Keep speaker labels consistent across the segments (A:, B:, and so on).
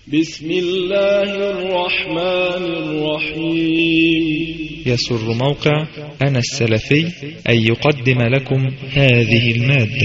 A: بسم الله الرحمن الرحيم
B: يسر موقع أنا السلفي أن يقدم لكم هذه المادة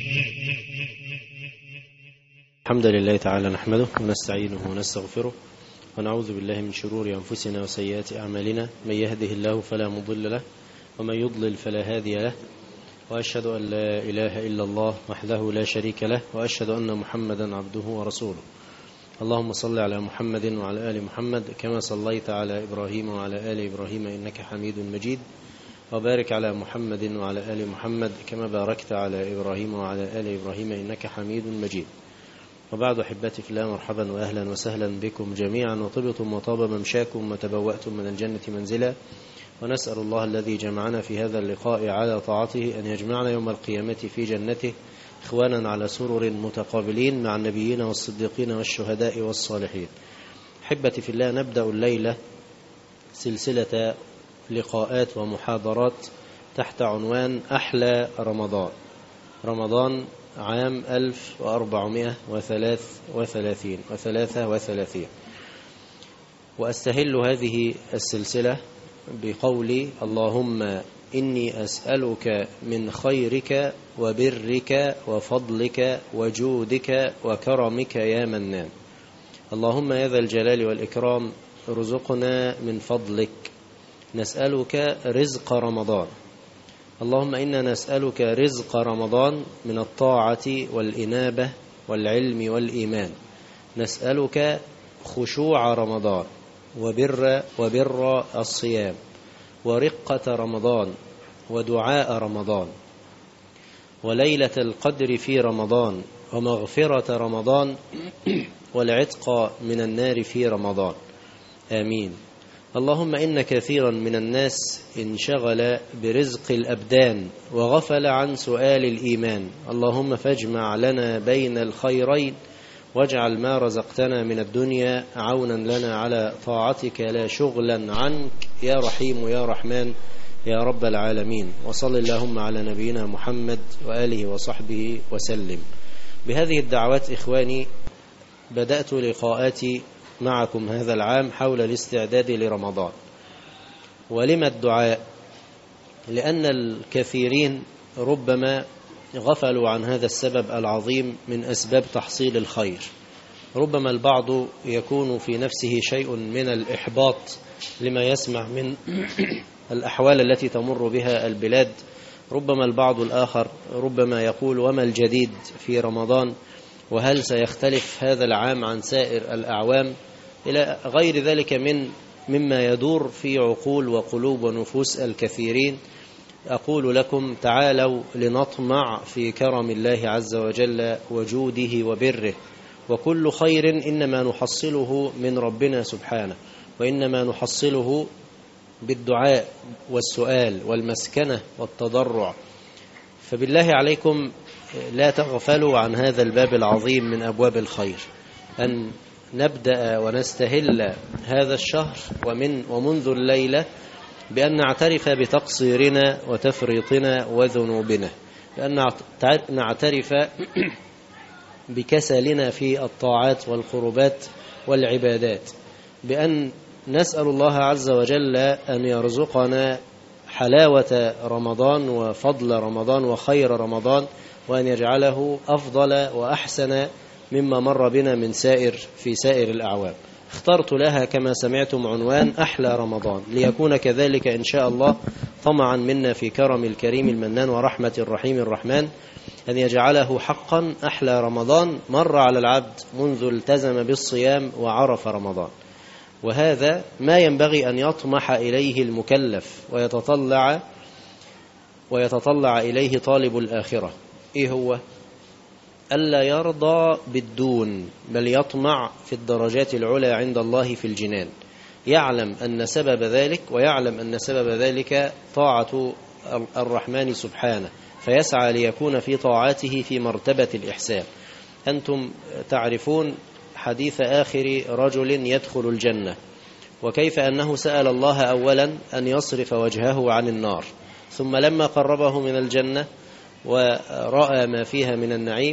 C: الحمد لله تعالى نحمده ونستعينه ونستغفره ونعوذ بالله من شرور أنفسنا وسيئات أعمالنا من يهده الله فلا مضل له ومن يضلل فلا هادي له وأشهد أن لا إله إلا الله وحده لا شريك له وأشهد أن محمدا عبده ورسوله اللهم صل على محمد وعلى آل محمد كما صليت على إبراهيم وعلى آل إبراهيم إنك حميد مجيد وبارك على محمد وعلى آل محمد كما باركت على إبراهيم وعلى آل إبراهيم إنك حميد مجيد وبعد أحبتي في الله مرحبا وأهلا وسهلا بكم جميعا وطبتم وطاب ممشاكم وتبوأتم من الجنة منزلا ونسأل الله الذي جمعنا في هذا اللقاء على طاعته أن يجمعنا يوم القيامة في جنته إخوانا على سرر متقابلين مع النبيين والصديقين والشهداء والصالحين أحبتي في الله نبدأ الليلة سلسلة لقاءات ومحاضرات تحت عنوان أحلى رمضان رمضان عام 1433 وثلاثة وثلاثين وأستهل هذه السلسلة بقولي اللهم إني أسألك من خيرك وبرك وفضلك وجودك وكرمك يا منان اللهم يا ذا الجلال والإكرام ارزقنا من فضلك نسألك رزق رمضان اللهم إنا نسألك رزق رمضان من الطاعة والإنابة والعلم والإيمان نسألك خشوع رمضان وبر وبر الصيام ورقة رمضان ودعاء رمضان وليلة القدر في رمضان ومغفرة رمضان والعتق من النار في رمضان آمين اللهم إن كثيرا من الناس انشغل برزق الأبدان وغفل عن سؤال الإيمان اللهم فاجمع لنا بين الخيرين واجعل ما رزقتنا من الدنيا عونا لنا على طاعتك لا شغلا عنك يا رحيم يا رحمن يا رب العالمين وصل اللهم على نبينا محمد وآله وصحبه وسلم بهذه الدعوات إخواني بدأت لقاءاتي معكم هذا العام حول الاستعداد لرمضان ولما الدعاء لأن الكثيرين ربما غفلوا عن هذا السبب العظيم من أسباب تحصيل الخير ربما البعض يكون في نفسه شيء من الإحباط لما يسمع من الأحوال التي تمر بها البلاد ربما البعض الآخر ربما يقول وما الجديد في رمضان وهل سيختلف هذا العام عن سائر الأعوام إلى غير ذلك من مما يدور في عقول وقلوب ونفوس الكثيرين أقول لكم تعالوا لنطمع في كرم الله عز وجل وجوده وبره وكل خير إنما نحصله من ربنا سبحانه وإنما نحصله بالدعاء والسؤال والمسكنة والتضرع فبالله عليكم لا تغفلوا عن هذا الباب العظيم من أبواب الخير أن نبدأ ونستهل هذا الشهر ومن ومنذ الليلة بأن نعترف بتقصيرنا وتفريطنا وذنوبنا بأن نعترف بكسلنا في الطاعات والقربات والعبادات بأن نسأل الله عز وجل أن يرزقنا حلاوة رمضان وفضل رمضان وخير رمضان وأن يجعله أفضل وأحسن مما مر بنا من سائر في سائر الأعوام اخترت لها كما سمعتم عنوان أحلى رمضان ليكون كذلك إن شاء الله طمعا منا في كرم الكريم المنان ورحمة الرحيم الرحمن أن يجعله حقا أحلى رمضان مر على العبد منذ التزم بالصيام وعرف رمضان وهذا ما ينبغي أن يطمح إليه المكلف ويتطلع ويتطلع إليه طالب الآخرة إيه هو؟ ألا يرضى بالدون بل يطمع في الدرجات العلى عند الله في الجنان يعلم أن سبب ذلك ويعلم أن سبب ذلك طاعة الرحمن سبحانه فيسعى ليكون في طاعاته في مرتبة الإحسان أنتم تعرفون حديث آخر رجل يدخل الجنة وكيف أنه سأل الله أولا أن يصرف وجهه عن النار ثم لما قربه من الجنة ورأى ما فيها من النعيم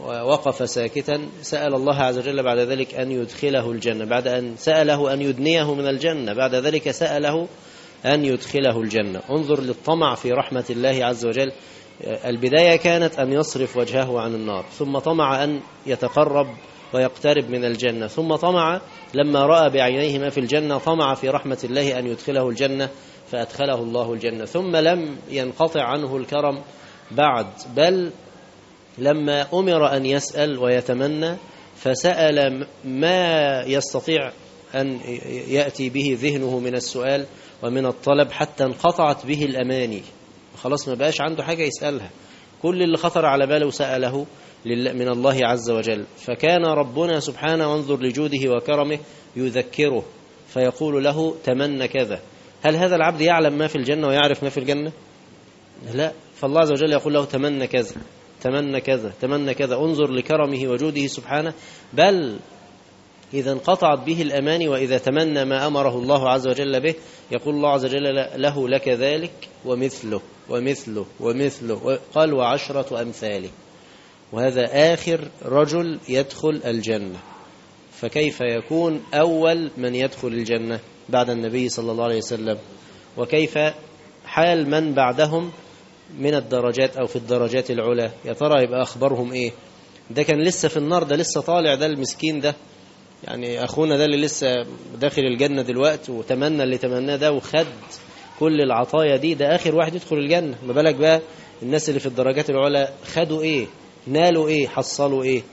C: ووقف ساكتا سأل الله عز وجل بعد ذلك أن يدخله الجنة بعد أن سأله أن يدنيه من الجنة بعد ذلك سأله أن يدخله الجنة انظر للطمع في رحمة الله عز وجل البداية كانت أن يصرف وجهه عن النار ثم طمع أن يتقرب ويقترب من الجنة ثم طمع لما رأى بعينيه ما في الجنة طمع في رحمة الله أن يدخله الجنة فأدخله الله الجنة ثم لم ينقطع عنه الكرم بعد بل لما أمر أن يسأل ويتمنى فسأل ما يستطيع أن يأتي به ذهنه من السؤال ومن الطلب حتى انقطعت به الأماني خلاص ما بقاش عنده حاجة يسألها كل اللي خطر على باله سأله من الله عز وجل فكان ربنا سبحانه وانظر لجوده وكرمه يذكره فيقول له تمنى كذا هل هذا العبد يعلم ما في الجنة ويعرف ما في الجنة لا فالله عز وجل يقول له تمنى كذا تمنى كذا تمنى كذا انظر لكرمه وجوده سبحانه بل إذا انقطعت به الأماني وإذا تمنى ما أمره الله عز وجل به يقول الله عز وجل له لك ذلك ومثله ومثله ومثله قال وعشرة أمثاله وهذا آخر رجل يدخل الجنة فكيف يكون أول من يدخل الجنة بعد النبي صلى الله عليه وسلم وكيف حال من بعدهم من الدرجات أو في الدرجات العلى يا ترى يبقى أخبارهم إيه ده كان لسه في النار ده لسه طالع ده المسكين ده يعني أخونا ده اللي لسه داخل الجنة دلوقتي وتمنى اللي تمناه ده وخد كل العطايا دي ده آخر واحد يدخل الجنة ما بالك بقى الناس اللي في الدرجات العلى خدوا إيه نالوا إيه حصلوا إيه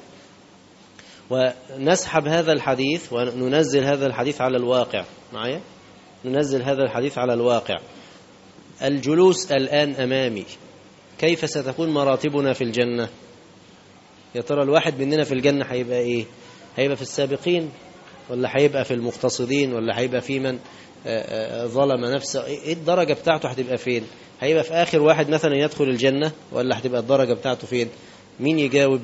C: ونسحب هذا الحديث وننزل هذا الحديث على الواقع معايا ننزل هذا الحديث على الواقع الجلوس الآن أمامي كيف ستكون مراتبنا في الجنة يا ترى الواحد مننا في الجنة هيبقى إيه هيبقى في السابقين ولا هيبقى في المقتصدين ولا هيبقى في من ظلم نفسه ايه الدرجة بتاعته هتبقى فين هيبقى في آخر واحد مثلا يدخل الجنة ولا هتبقى الدرجة بتاعته فين مين يجاوب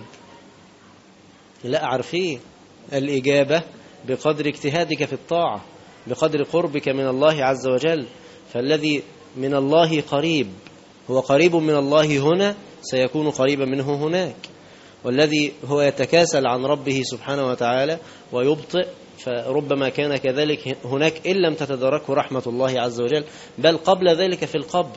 C: لا عارفين الإجابة بقدر اجتهادك في الطاعة بقدر قربك من الله عز وجل فالذي من الله قريب هو قريب من الله هنا سيكون قريبا منه هناك والذي هو يتكاسل عن ربه سبحانه وتعالى ويبطئ فربما كان كذلك هناك إن لم تتدركه رحمة الله عز وجل بل قبل ذلك في القبر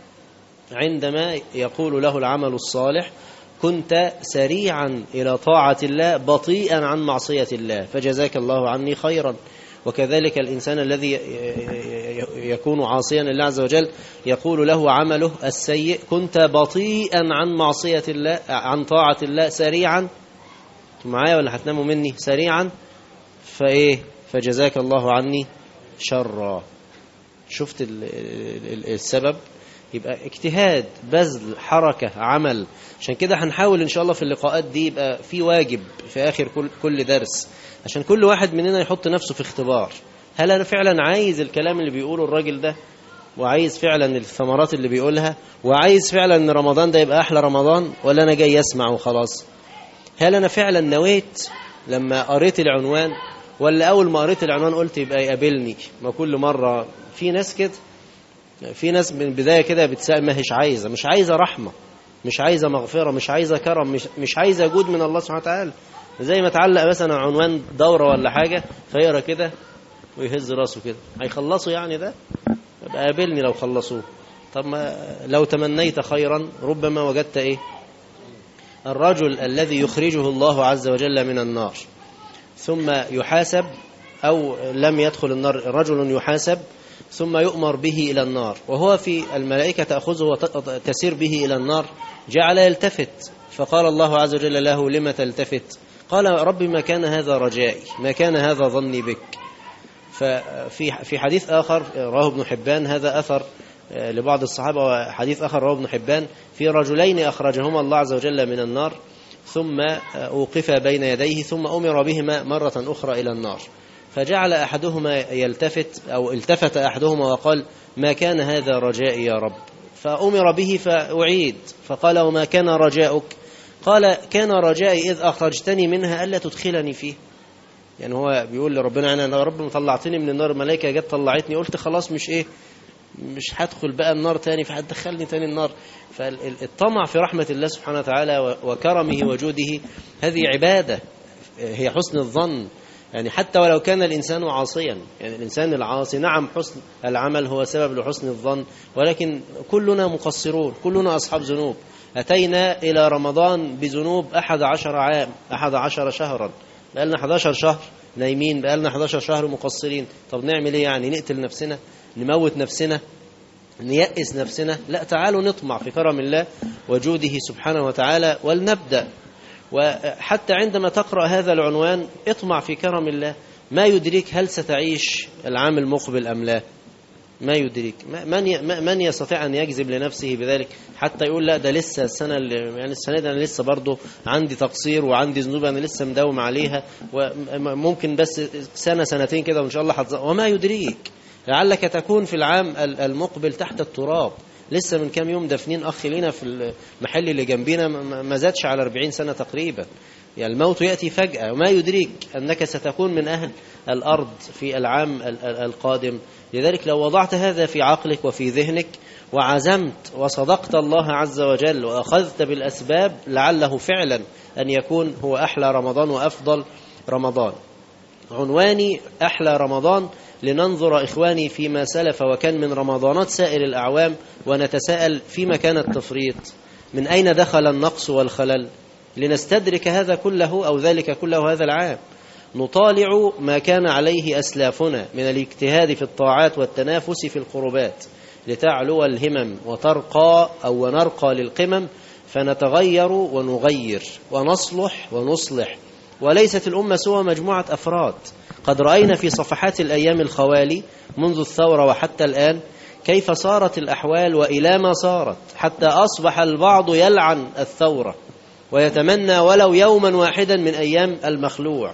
C: عندما يقول له العمل الصالح كنت سريعا إلى طاعة الله بطيئا عن معصية الله فجزاك الله عني خيرا وكذلك الإنسان الذي يكون عاصيا لله عز وجل يقول له عمله السيء كنت بطيئا عن معصية الله عن طاعة الله سريعا معايا ولا هتناموا مني سريعا فإيه فجزاك الله عني شرا شفت السبب يبقى اجتهاد بذل حركة عمل عشان كده هنحاول ان شاء الله في اللقاءات دي يبقى في واجب في اخر كل كل درس عشان كل واحد مننا يحط نفسه في اختبار هل انا فعلا عايز الكلام اللي بيقوله الراجل ده وعايز فعلا الثمرات اللي بيقولها وعايز فعلا ان رمضان ده يبقى احلى رمضان ولا انا جاي اسمع وخلاص هل انا فعلا نويت لما قريت العنوان ولا اول ما قريت العنوان قلت يبقى يقابلني ما كل مره في ناس كده في ناس من البدايه كده بتسال ما هيش عايزه مش عايزه رحمه مش عايزه مغفره مش عايزه كرم مش مش عايزه جود من الله سبحانه وتعالى زي ما تعلق مثلا عنوان دوره ولا حاجه فيقرا كده ويهز راسه كده هيخلصوا يعني ده يبقى قابلني لو خلصوه طب ما لو تمنيت خيرا ربما وجدت ايه الرجل الذي يخرجه الله عز وجل من النار ثم يحاسب أو لم يدخل النار رجل يحاسب ثم يؤمر به إلى النار وهو في الملائكة تأخذه وتسير به إلى النار جعل يلتفت فقال الله عز وجل له لم تلتفت قال رب ما كان هذا رجائي ما كان هذا ظني بك ففي في حديث آخر رواه ابن حبان هذا أثر لبعض الصحابة وحديث آخر رواه ابن حبان في رجلين أخرجهما الله عز وجل من النار ثم أوقفا بين يديه ثم أمر بهما مرة أخرى إلى النار فجعل أحدهما يلتفت أو التفت أحدهما وقال ما كان هذا رجائي يا رب فأمر به فأعيد فقال وما كان رجاؤك قال كان رجائي إذ أخرجتني منها ألا تدخلني فيه يعني هو بيقول لربنا أنا يا رب طلعتني من النار الملائكة جت طلعتني قلت خلاص مش إيه مش هدخل بقى النار تاني فهتدخلني تاني النار فالطمع في رحمة الله سبحانه وتعالى وكرمه وجوده هذه عبادة هي حسن الظن يعني حتى ولو كان الإنسان عاصيا يعني الإنسان العاصي نعم حسن العمل هو سبب لحسن الظن ولكن كلنا مقصرون كلنا أصحاب ذنوب أتينا إلى رمضان بذنوب أحد عشر عام أحد عشر شهرا بقالنا 11 شهر نايمين بقالنا 11 شهر مقصرين طب نعمل ايه يعني نقتل نفسنا نموت نفسنا نيأس نفسنا لا تعالوا نطمع في كرم الله وجوده سبحانه وتعالى ولنبدأ وحتى عندما تقرأ هذا العنوان اطمع في كرم الله ما يدريك هل ستعيش العام المقبل أم لا ما يدريك من من يستطيع أن يجذب لنفسه بذلك حتى يقول لا ده لسه السنة اللي يعني السنة دي أنا لسه برضه عندي تقصير وعندي ذنوب أنا لسه مداوم عليها وممكن بس سنة سنتين كده وإن شاء الله حتز... وما يدريك لعلك تكون في العام المقبل تحت التراب لسه من كام يوم دافنين أخ لينا في المحل اللي جنبينا ما زادش على 40 سنة تقريبا يعني الموت يأتي فجأة وما يدريك أنك ستكون من أهل الأرض في العام القادم لذلك لو وضعت هذا في عقلك وفي ذهنك وعزمت وصدقت الله عز وجل وأخذت بالأسباب لعله فعلا أن يكون هو أحلى رمضان وأفضل رمضان عنواني أحلى رمضان لننظر إخواني فيما سلف وكان من رمضانات سائر الأعوام ونتساءل فيما كان التفريط من أين دخل النقص والخلل لنستدرك هذا كله أو ذلك كله هذا العام نطالع ما كان عليه أسلافنا من الاجتهاد في الطاعات والتنافس في القربات لتعلو الهمم وترقى أو ونرقى للقمم فنتغير ونغير ونصلح ونصلح وليست الأمة سوى مجموعة أفراد قد رأينا في صفحات الأيام الخوالي منذ الثورة وحتى الآن كيف صارت الأحوال وإلى ما صارت حتى أصبح البعض يلعن الثورة ويتمنى ولو يوما واحدا من أيام المخلوع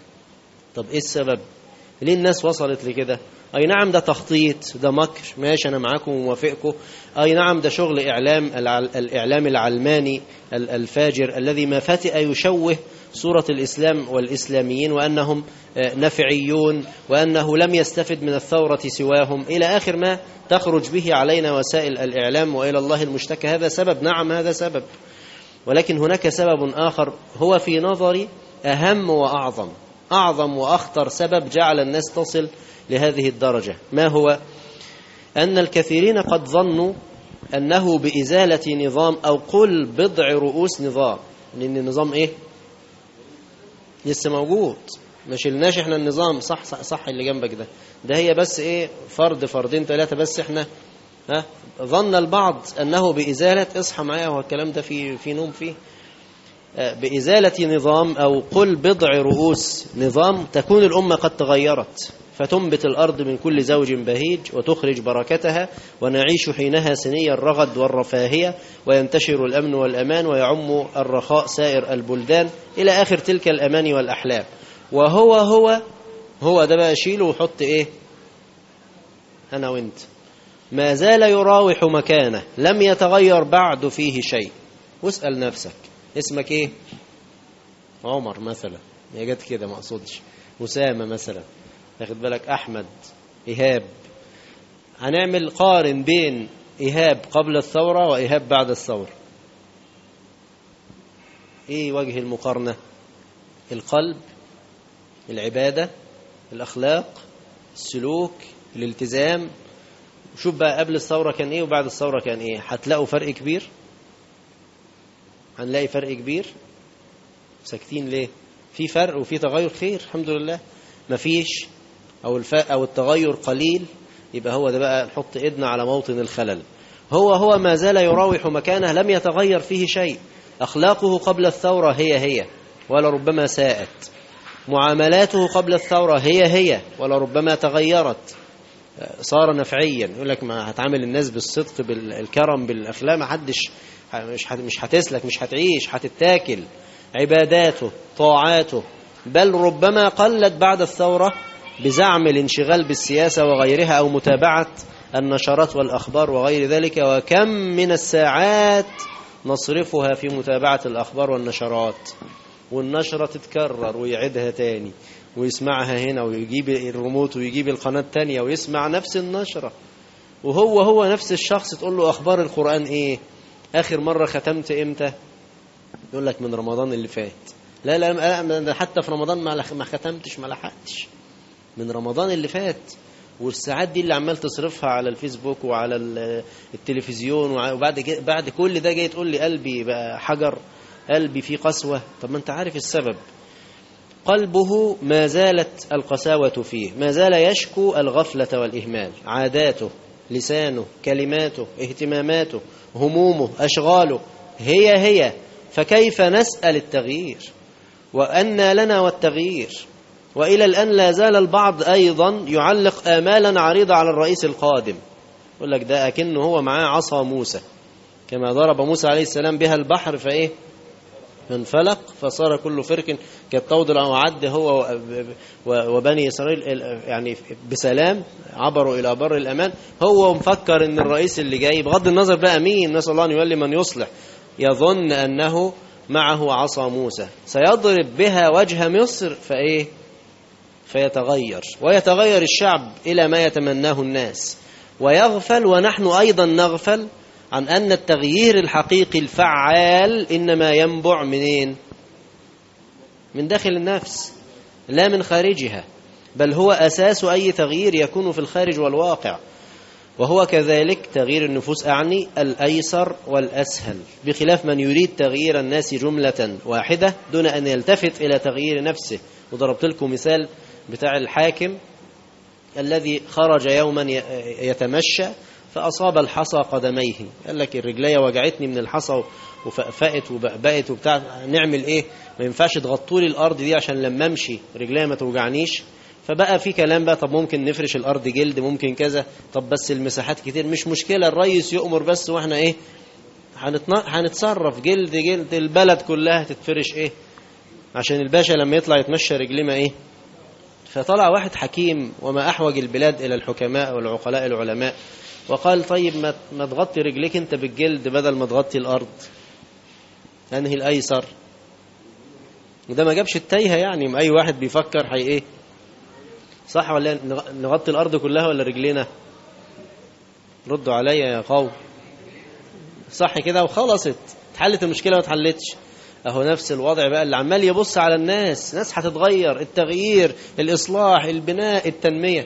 C: طب إيه السبب ليه الناس وصلت لكده أي نعم ده تخطيط ده مكر ماشي أنا معاكم وموافقكم أي نعم ده شغل إعلام الإعلام العلماني الفاجر الذي ما فتئ يشوه صورة الإسلام والإسلاميين وأنهم نفعيون وأنه لم يستفد من الثورة سواهم إلى آخر ما تخرج به علينا وسائل الإعلام وإلى الله المشتكى هذا سبب نعم هذا سبب ولكن هناك سبب آخر هو في نظري أهم وأعظم أعظم وأخطر سبب جعل الناس تصل لهذه الدرجة ما هو أن الكثيرين قد ظنوا أنه بإزالة نظام أو قل بضع رؤوس نظام لأن النظام إيه لسه موجود ما شلناش احنا النظام صح, صح صح اللي جنبك ده ده هي بس ايه فرد فردين ثلاثة بس احنا ها ظن البعض انه بإزالة اصحى معايا هو الكلام ده في في نوم فيه بإزالة نظام أو قل بضع رؤوس نظام تكون الأمة قد تغيرت فتنبت الأرض من كل زوج بهيج وتخرج بركتها ونعيش حينها سني الرغد والرفاهية وينتشر الأمن والأمان ويعم الرخاء سائر البلدان إلى آخر تلك الأمان والأحلام وهو هو هو ده بقى شيله وحط إيه أنا وإنت ما زال يراوح مكانه لم يتغير بعد فيه شيء واسأل نفسك اسمك ايه عمر مثلا هي جت كده ما اقصدش اسامه مثلا تاخد بالك احمد ايهاب هنعمل قارن بين ايهاب قبل الثوره وايهاب بعد الثوره ايه وجه المقارنه القلب العباده الاخلاق السلوك الالتزام شوف بقى قبل الثوره كان ايه وبعد الثوره كان ايه هتلاقوا فرق كبير هنلاقي فرق كبير ساكتين ليه في فرق وفي تغير خير الحمد لله مفيش او الف... او التغير قليل يبقى هو ده بقى نحط ايدنا على موطن الخلل هو هو ما زال يراوح مكانه لم يتغير فيه شيء اخلاقه قبل الثوره هي هي ولا ربما ساءت معاملاته قبل الثوره هي هي ولا ربما تغيرت صار نفعيا يقول لك ما هتعامل الناس بالصدق بالكرم بالاخلاق ما حدش مش مش هتسلك مش هتعيش هتتاكل عباداته طاعاته بل ربما قلت بعد الثورة بزعم الانشغال بالسياسة وغيرها أو متابعة النشرات والأخبار وغير ذلك وكم من الساعات نصرفها في متابعة الأخبار والنشرات والنشرة تتكرر ويعيدها تاني ويسمعها هنا ويجيب الريموت ويجيب القناة التانية ويسمع نفس النشرة وهو هو نفس الشخص تقول له أخبار القرآن إيه آخر مرة ختمت إمتى يقول لك من رمضان اللي فات لا لا لا، ده حتى في رمضان ما لح- ما ختمتش ما لحقتش من رمضان اللي فات والساعات دي اللي عمال تصرفها على الفيسبوك وعلى ال- التلفزيون وع- وبعد كده- بعد كل ده جاي تقول لي قلبي بقى حجر قلبي فيه قسوة طب ما انت عارف السبب قلبه ما زالت القساوة فيه ما زال يشكو الغفلة والإهمال عاداته لسانه كلماته اهتماماته همومه أشغاله هي هي فكيف نسأل التغيير وأن لنا والتغيير وإلى الآن لا زال البعض أيضا يعلق آمالا عريضة على الرئيس القادم يقول لك ده أكنه هو معاه عصا موسى كما ضرب موسى عليه السلام بها البحر فإيه فانفلق فصار كل فرق كالطود وعد هو و- وبني إسرائيل يعني بسلام عبروا إلى بر الأمان هو مفكر أن الرئيس اللي جاي بغض النظر بقى مين نسأل الله أن يولي من يصلح يظن أنه معه عصا موسى سيضرب بها وجه مصر فإيه فيتغير ويتغير الشعب إلى ما يتمناه الناس ويغفل ونحن أيضا نغفل عن أن التغيير الحقيقي الفعال إنما ينبع منين من داخل النفس لا من خارجها بل هو أساس أي تغيير يكون في الخارج والواقع وهو كذلك تغيير النفوس أعني الأيسر والأسهل بخلاف من يريد تغيير الناس جملة واحدة دون أن يلتفت إلى تغيير نفسه وضربت لكم مثال بتاع الحاكم الذي خرج يوما ي- يتمشى فأصاب الحصى قدميه قال لك الرجلية وجعتني من الحصى وفقفقت وبقبقت وبتاع نعمل ايه ما ينفعش تغطوا لي الارض دي عشان لما امشي رجليا ما توجعنيش فبقى في كلام بقى طب ممكن نفرش الارض جلد ممكن كذا طب بس المساحات كتير مش مشكلة الريس يؤمر بس واحنا ايه هنتنا- هنتصرف جلد جلد البلد كلها تتفرش ايه عشان الباشا لما يطلع يتمشى رجليه ما ايه فطلع واحد حكيم وما أحوج البلاد إلى الحكماء والعقلاء العلماء وقال طيب ما ما تغطي رجليك أنت بالجلد بدل ما تغطي الأرض أنهي الأيسر وده ما جابش التايهة يعني ما أي واحد بيفكر هي إيه صح ولا نغ- نغطي الأرض كلها ولا رجلينا ردوا عليا يا قوم صح كده وخلصت اتحلت المشكلة ما اتحلتش اهو نفس الوضع بقى اللي عمال يبص على الناس ناس هتتغير التغيير الإصلاح البناء التنمية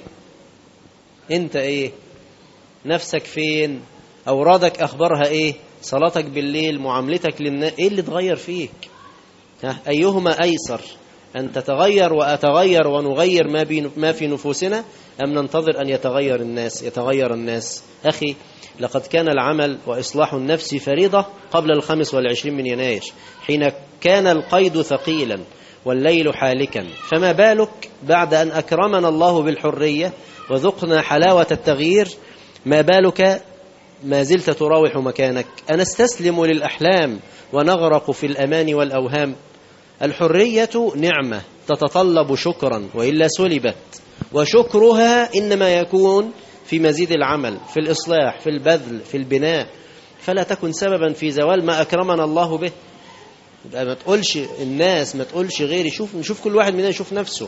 C: انت ايه نفسك فين أورادك أخبارها ايه صلاتك بالليل معاملتك للناس ايه اللي اتغير فيك ها أيهما أيسر أن تتغير وأتغير ونغير ما, بي ما في نفوسنا أم ننتظر أن يتغير الناس يتغير الناس أخي لقد كان العمل وإصلاح النفس فريضة قبل الخامس والعشرين من يناير حين كان القيد ثقيلا والليل حالكا فما بالك بعد أن أكرمنا الله بالحرية وذقنا حلاوة التغيير ما بالك ما زلت تراوح مكانك أنستسلم للأحلام ونغرق في الأمان والأوهام الحرية نعمة تتطلب شكرا وإلا سلبت وشكرها إنما يكون في مزيد العمل في الإصلاح في البذل في البناء فلا تكن سببا في زوال ما أكرمنا الله به يبقى ما تقولش الناس ما تقولش غيري شوف نشوف كل واحد مننا يشوف نفسه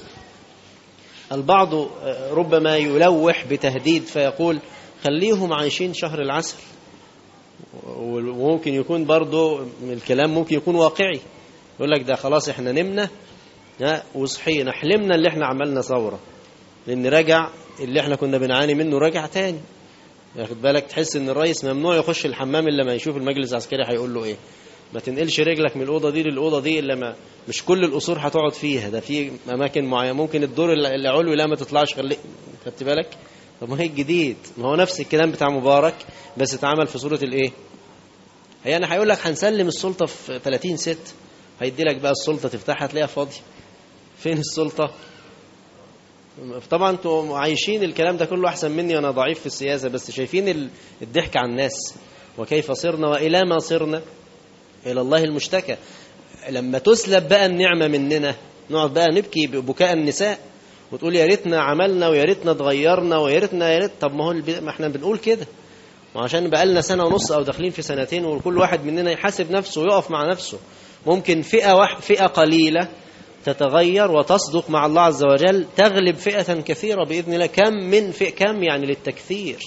C: البعض ربما يلوح بتهديد فيقول خليهم عايشين شهر العسل وممكن يكون برضو الكلام ممكن يكون واقعي يقول لك ده خلاص احنا نمنا وصحينا حلمنا اللي احنا عملنا ثورة لان رجع اللي احنا كنا بنعاني منه رجع تاني ياخد بالك تحس ان الرئيس ممنوع يخش الحمام الا ما يشوف المجلس العسكري هيقول له ايه ما تنقلش رجلك من الاوضه دي للاوضه دي الا ما مش كل القصور هتقعد فيها ده في اماكن معينه ممكن الدور اللي علوي لا ما تطلعش خلي خدت بالك طب ما هي الجديد ما هو نفس الكلام بتاع مبارك بس اتعمل في صوره الايه يعني هيقول لك هنسلم السلطه في 30 ست هيدي لك بقى السلطه تفتحها تلاقيها فاضيه فين السلطه طبعا انتوا عايشين الكلام ده كله احسن مني وانا ضعيف في السياسه بس شايفين الضحك على الناس وكيف صرنا والى ما صرنا الى الله المشتكى لما تسلب بقى النعمه مننا نقعد بقى نبكي ببكاء النساء وتقول يا ريتنا عملنا ويا ريتنا اتغيرنا ويا ريتنا يا ريت طب ما هو ما احنا بنقول كده وعشان بقى لنا سنه ونص او داخلين في سنتين وكل واحد مننا يحاسب نفسه ويقف مع نفسه ممكن فئه واحد فئه قليله تتغير وتصدق مع الله عز وجل تغلب فئة كثيرة بإذن الله كم من فئة كم يعني للتكثير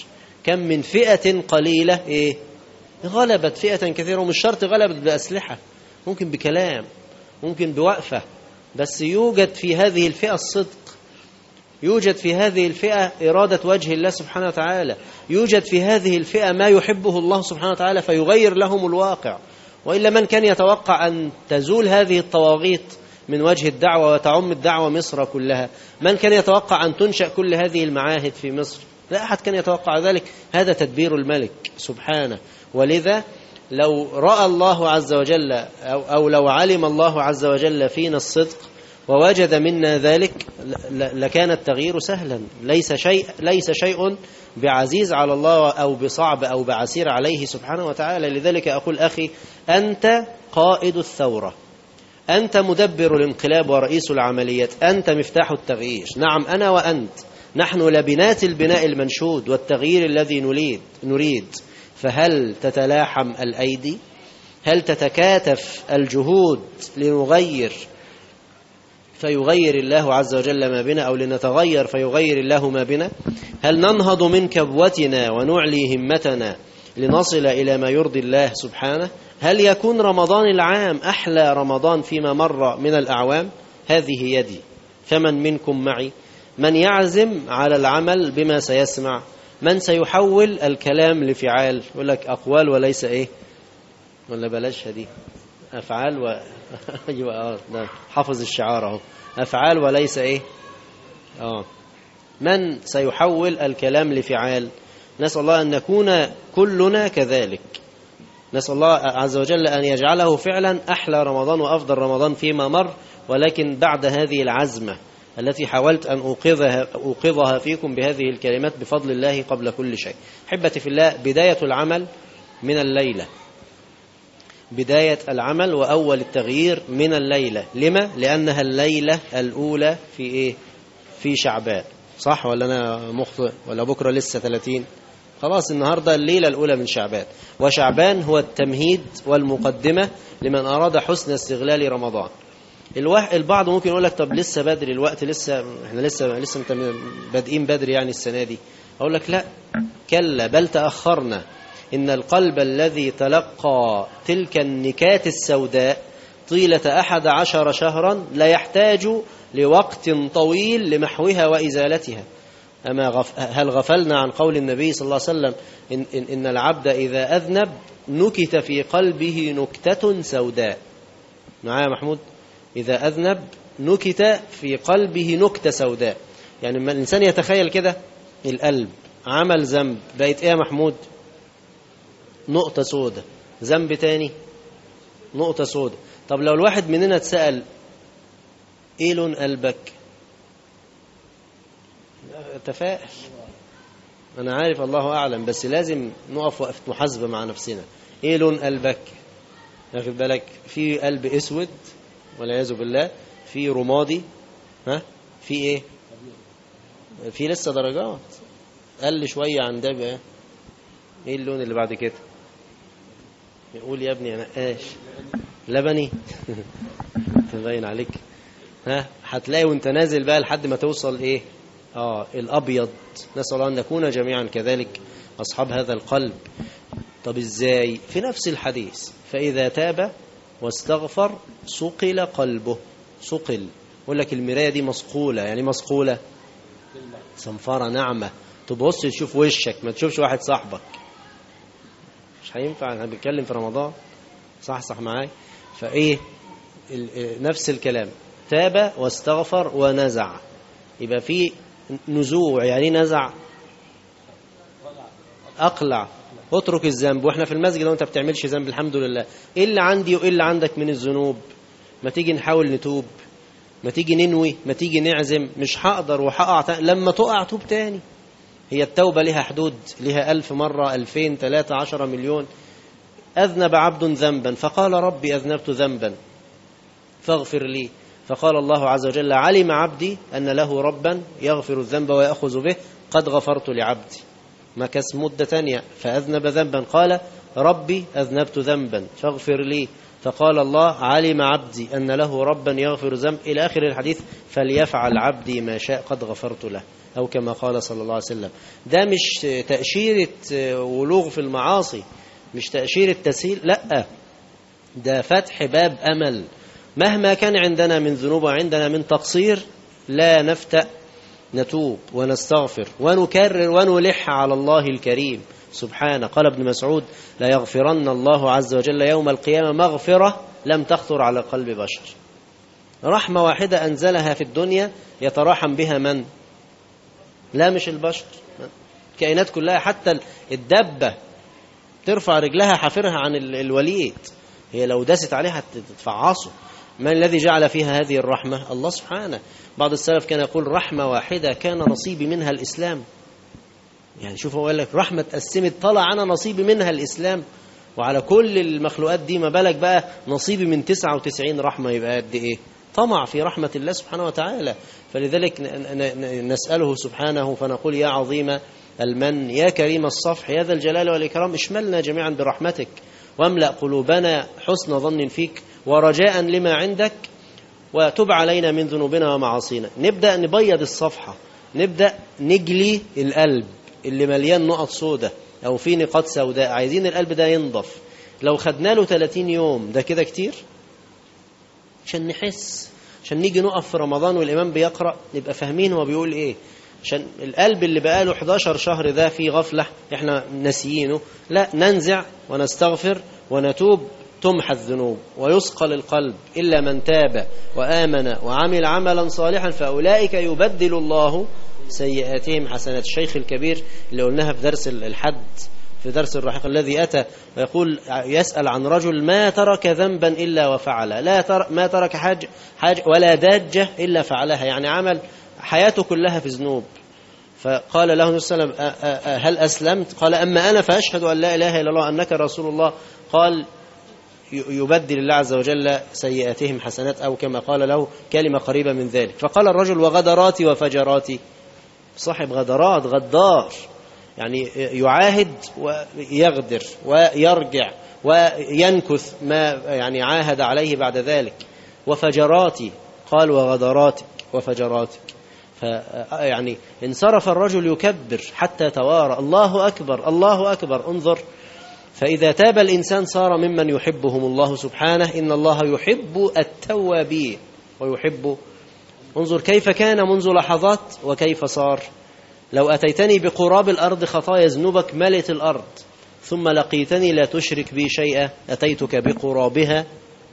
C: كم من فئة قليلة إيه غلبت فئة كثيرة ومش شرط غلبت بأسلحة ممكن بكلام ممكن بوقفة بس يوجد في هذه الفئة الصدق يوجد في هذه الفئة إرادة وجه الله سبحانه وتعالى يوجد في هذه الفئة ما يحبه الله سبحانه وتعالى فيغير لهم الواقع وإلا من كان يتوقع أن تزول هذه الطواغيت من وجه الدعوة وتعم الدعوة مصر كلها من كان يتوقع أن تنشأ كل هذه المعاهد في مصر لا أحد كان يتوقع ذلك هذا تدبير الملك سبحانه ولذا لو رأى الله عز وجل أو, أو لو علم الله عز وجل فينا الصدق ووجد منا ذلك لكان التغيير سهلا ليس شيء ليس شيء بعزيز على الله أو بصعب أو بعسير عليه سبحانه وتعالى لذلك أقول أخي أنت قائد الثورة أنت مدبر الانقلاب ورئيس العمليات أنت مفتاح التغيير نعم أنا وأنت نحن لبنات البناء المنشود والتغيير الذي نريد نريد فهل تتلاحم الأيدي هل تتكاتف الجهود لنغير فيغير الله عز وجل ما بنا أو لنتغير فيغير الله ما بنا هل ننهض من كبوتنا ونعلي همتنا لنصل إلى ما يرضي الله سبحانه هل يكون رمضان العام أحلى رمضان فيما مر من الأعوام هذه يدي فمن منكم معي من يعزم على العمل بما سيسمع من سيحول الكلام لفعال يقول لك أقوال وليس إيه ولا بلاش دي أفعال و أيوة آه ده حافظ الشعار أهو أفعال وليس إيه آه من سيحول الكلام لفعال نسأل الله أن نكون كلنا كذلك نسأل الله عز وجل أن يجعله فعلا أحلى رمضان وأفضل رمضان فيما مر ولكن بعد هذه العزمة التي حاولت أن أوقظها, أوقظها فيكم بهذه الكلمات بفضل الله قبل كل شيء حبتي في الله بداية العمل من الليلة بداية العمل وأول التغيير من الليلة لما؟ لأنها الليلة الأولى في إيه؟ في شعبان صح ولا أنا مخطئ ولا بكرة لسه 30 خلاص النهاردة الليلة الأولى من شعبان وشعبان هو التمهيد والمقدمة لمن أراد حسن استغلال رمضان الوح... البعض ممكن يقول لك طب لسه بدري الوقت لسه احنا لسه لسه بادئين بدري يعني السنة دي أقول لك لا كلا بل تأخرنا إن القلب الذي تلقى تلك النكات السوداء طيلة أحد عشر شهرا لا يحتاج لوقت طويل لمحوها وإزالتها أما غف... هل غفلنا عن قول النبي صلى الله عليه وسلم إن, إن, إن العبد إذا أذنب نكت في قلبه نكتة سوداء معايا محمود إذا أذنب نكت في قلبه نكتة سوداء يعني لما الإنسان يتخيل كده القلب عمل ذنب بقت إيه يا محمود نقطة سودة ذنب تاني نقطة سودة طب لو الواحد مننا اتسأل ايه لون قلبك تفائل انا عارف الله اعلم بس لازم نقف وقفة محاسبة مع نفسنا ايه لون قلبك واخد بالك في قلب اسود والعياذ بالله في رمادي ها في ايه في لسه درجات قل شوية عن ده بقى ايه اللون اللي بعد كده يقول يا ابني انا ايش لبني تبين عليك ها هتلاقي وانت نازل بقى لحد ما توصل ايه اه الابيض نسال الله ان نكون جميعا كذلك اصحاب هذا القلب طب ازاي في نفس الحديث فاذا تاب واستغفر صقل قلبه صقل يقول لك المرايه دي مصقوله يعني مصقوله صنفره ناعمه تبص تشوف وشك ما تشوفش واحد صاحبك مش هينفع انا بنتكلم في رمضان صح صح معايا فايه نفس الكلام تاب واستغفر ونزع يبقى في نزوع يعني نزع اقلع اترك الذنب واحنا في المسجد لو انت بتعملش ذنب الحمد لله ايه اللي عندي وايه اللي عندك من الذنوب ما تيجي نحاول نتوب ما تيجي ننوي ما تيجي نعزم مش هقدر وهقع لما تقع توب تاني هي التوبة لها حدود لها ألف مرة ألفين ثلاثة عشر مليون أذنب عبد ذنبا فقال ربي أذنبت ذنبا فاغفر لي فقال الله عز وجل علم عبدي أن له ربا يغفر الذنب ويأخذ به قد غفرت لعبدي مكث مدة تانية فأذنب ذنبا قال ربي أذنبت ذنبا فاغفر لي فقال الله علم عبدي أن له ربا يغفر ذنب إلى آخر الحديث فليفعل عبدي ما شاء قد غفرت له أو كما قال صلى الله عليه وسلم ده مش تأشيرة ولوغ في المعاصي مش تأشيرة تسهيل لا ده فتح باب أمل مهما كان عندنا من ذنوب وعندنا من تقصير لا نفتأ نتوب ونستغفر ونكرر ونلح على الله الكريم سبحانه قال ابن مسعود لا يغفرن الله عز وجل يوم القيامة مغفرة لم تخطر على قلب بشر رحمة واحدة أنزلها في الدنيا يتراحم بها من لا مش البشر الكائنات كلها حتى الدبة ترفع رجلها حافرها عن الوليد هي لو دست عليها تتفعصه من الذي جعل فيها هذه الرحمة الله سبحانه بعض السلف كان يقول رحمة واحدة كان نصيبي منها الإسلام يعني شوف هو قال لك رحمة قسمت طلع أنا نصيبي منها الإسلام وعلى كل المخلوقات دي ما بالك بقى نصيبي من 99 رحمة يبقى قد إيه طمع في رحمة الله سبحانه وتعالى فلذلك نسأله سبحانه فنقول يا عظيم المن يا كريم الصفح يا ذا الجلال والإكرام اشملنا جميعا برحمتك واملأ قلوبنا حسن ظن فيك ورجاء لما عندك وتب علينا من ذنوبنا ومعاصينا نبدأ نبيض الصفحة نبدأ نجلي القلب اللي مليان نقط سودة أو فيه نقاط سوداء عايزين القلب ده ينضف لو خدنا له 30 يوم ده كده كتير عشان نحس عشان نيجي نقف في رمضان والإمام بيقرأ نبقى فاهمين هو بيقول إيه عشان القلب اللي بقاله 11 شهر ده فيه غفلة احنا ناسيينه لا ننزع ونستغفر ونتوب تمحى الذنوب ويثقل القلب إلا من تاب وآمن وعمل عملا صالحا فأولئك يبدل الله سيئاتهم حسنات الشيخ الكبير اللي قلناها في درس الحد في درس الرحيق الذي أتى ويقول يسأل عن رجل ما ترك ذنبا إلا وفعل لا تر ما ترك حاجة, حاجة ولا داجة إلا فعلها يعني عمل حياته كلها في ذنوب فقال له النبي صلى الله عليه وسلم هل أسلمت قال أما أنا فأشهد أن لا إله إلا الله أنك رسول الله قال يبدل الله عز وجل سيئاتهم حسنات أو كما قال له كلمة قريبة من ذلك فقال الرجل وغدراتي وفجراتي صاحب غدرات غدار يعني يعاهد ويغدر ويرجع وينكث ما يعني عاهد عليه بعد ذلك وفجراتي قال وغدراتك وفجراتك يعني انصرف الرجل يكبر حتى توارى الله أكبر الله أكبر انظر فإذا تاب الإنسان صار ممن يحبهم الله سبحانه إن الله يحب التوابين ويحب انظر كيف كان منذ لحظات وكيف صار لو أتيتني بقراب الأرض خطايا ذنوبك ملت الأرض ثم لقيتني لا تشرك بي شيئا أتيتك بقرابها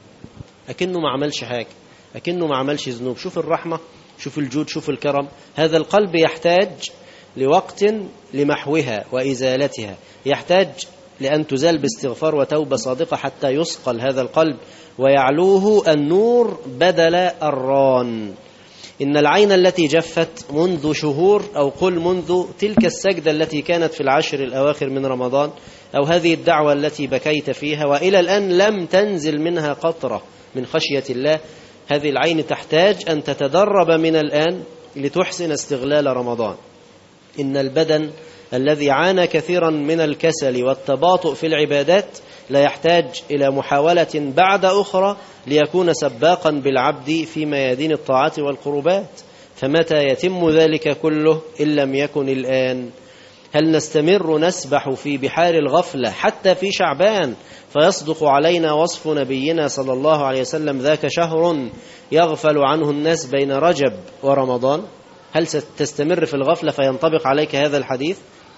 C: أكنه ما عملش حاجة أكنه ما عملش ذنوب شوف الرحمة شوف الجود شوف الكرم هذا القلب يحتاج لوقت لمحوها وإزالتها يحتاج لأن تزال باستغفار وتوبة صادقة حتى يصقل هذا القلب ويعلوه النور بدل الران إن العين التي جفت منذ شهور أو قل منذ تلك السجدة التي كانت في العشر الأواخر من رمضان أو هذه الدعوة التي بكيت فيها وإلى الآن لم تنزل منها قطرة من خشية الله هذه العين تحتاج أن تتدرب من الآن لتحسن استغلال رمضان إن البدن الذي عانى كثيرا من الكسل والتباطؤ في العبادات لا يحتاج إلى محاولة بعد أخرى ليكون سباقا بالعبد في ميادين الطاعات والقربات فمتى يتم ذلك كله إن لم يكن الآن هل نستمر نسبح في بحار الغفلة حتى في شعبان فيصدق علينا وصف نبينا صلى الله عليه وسلم ذاك شهر يغفل عنه الناس بين رجب ورمضان هل ستستمر في الغفلة فينطبق عليك هذا الحديث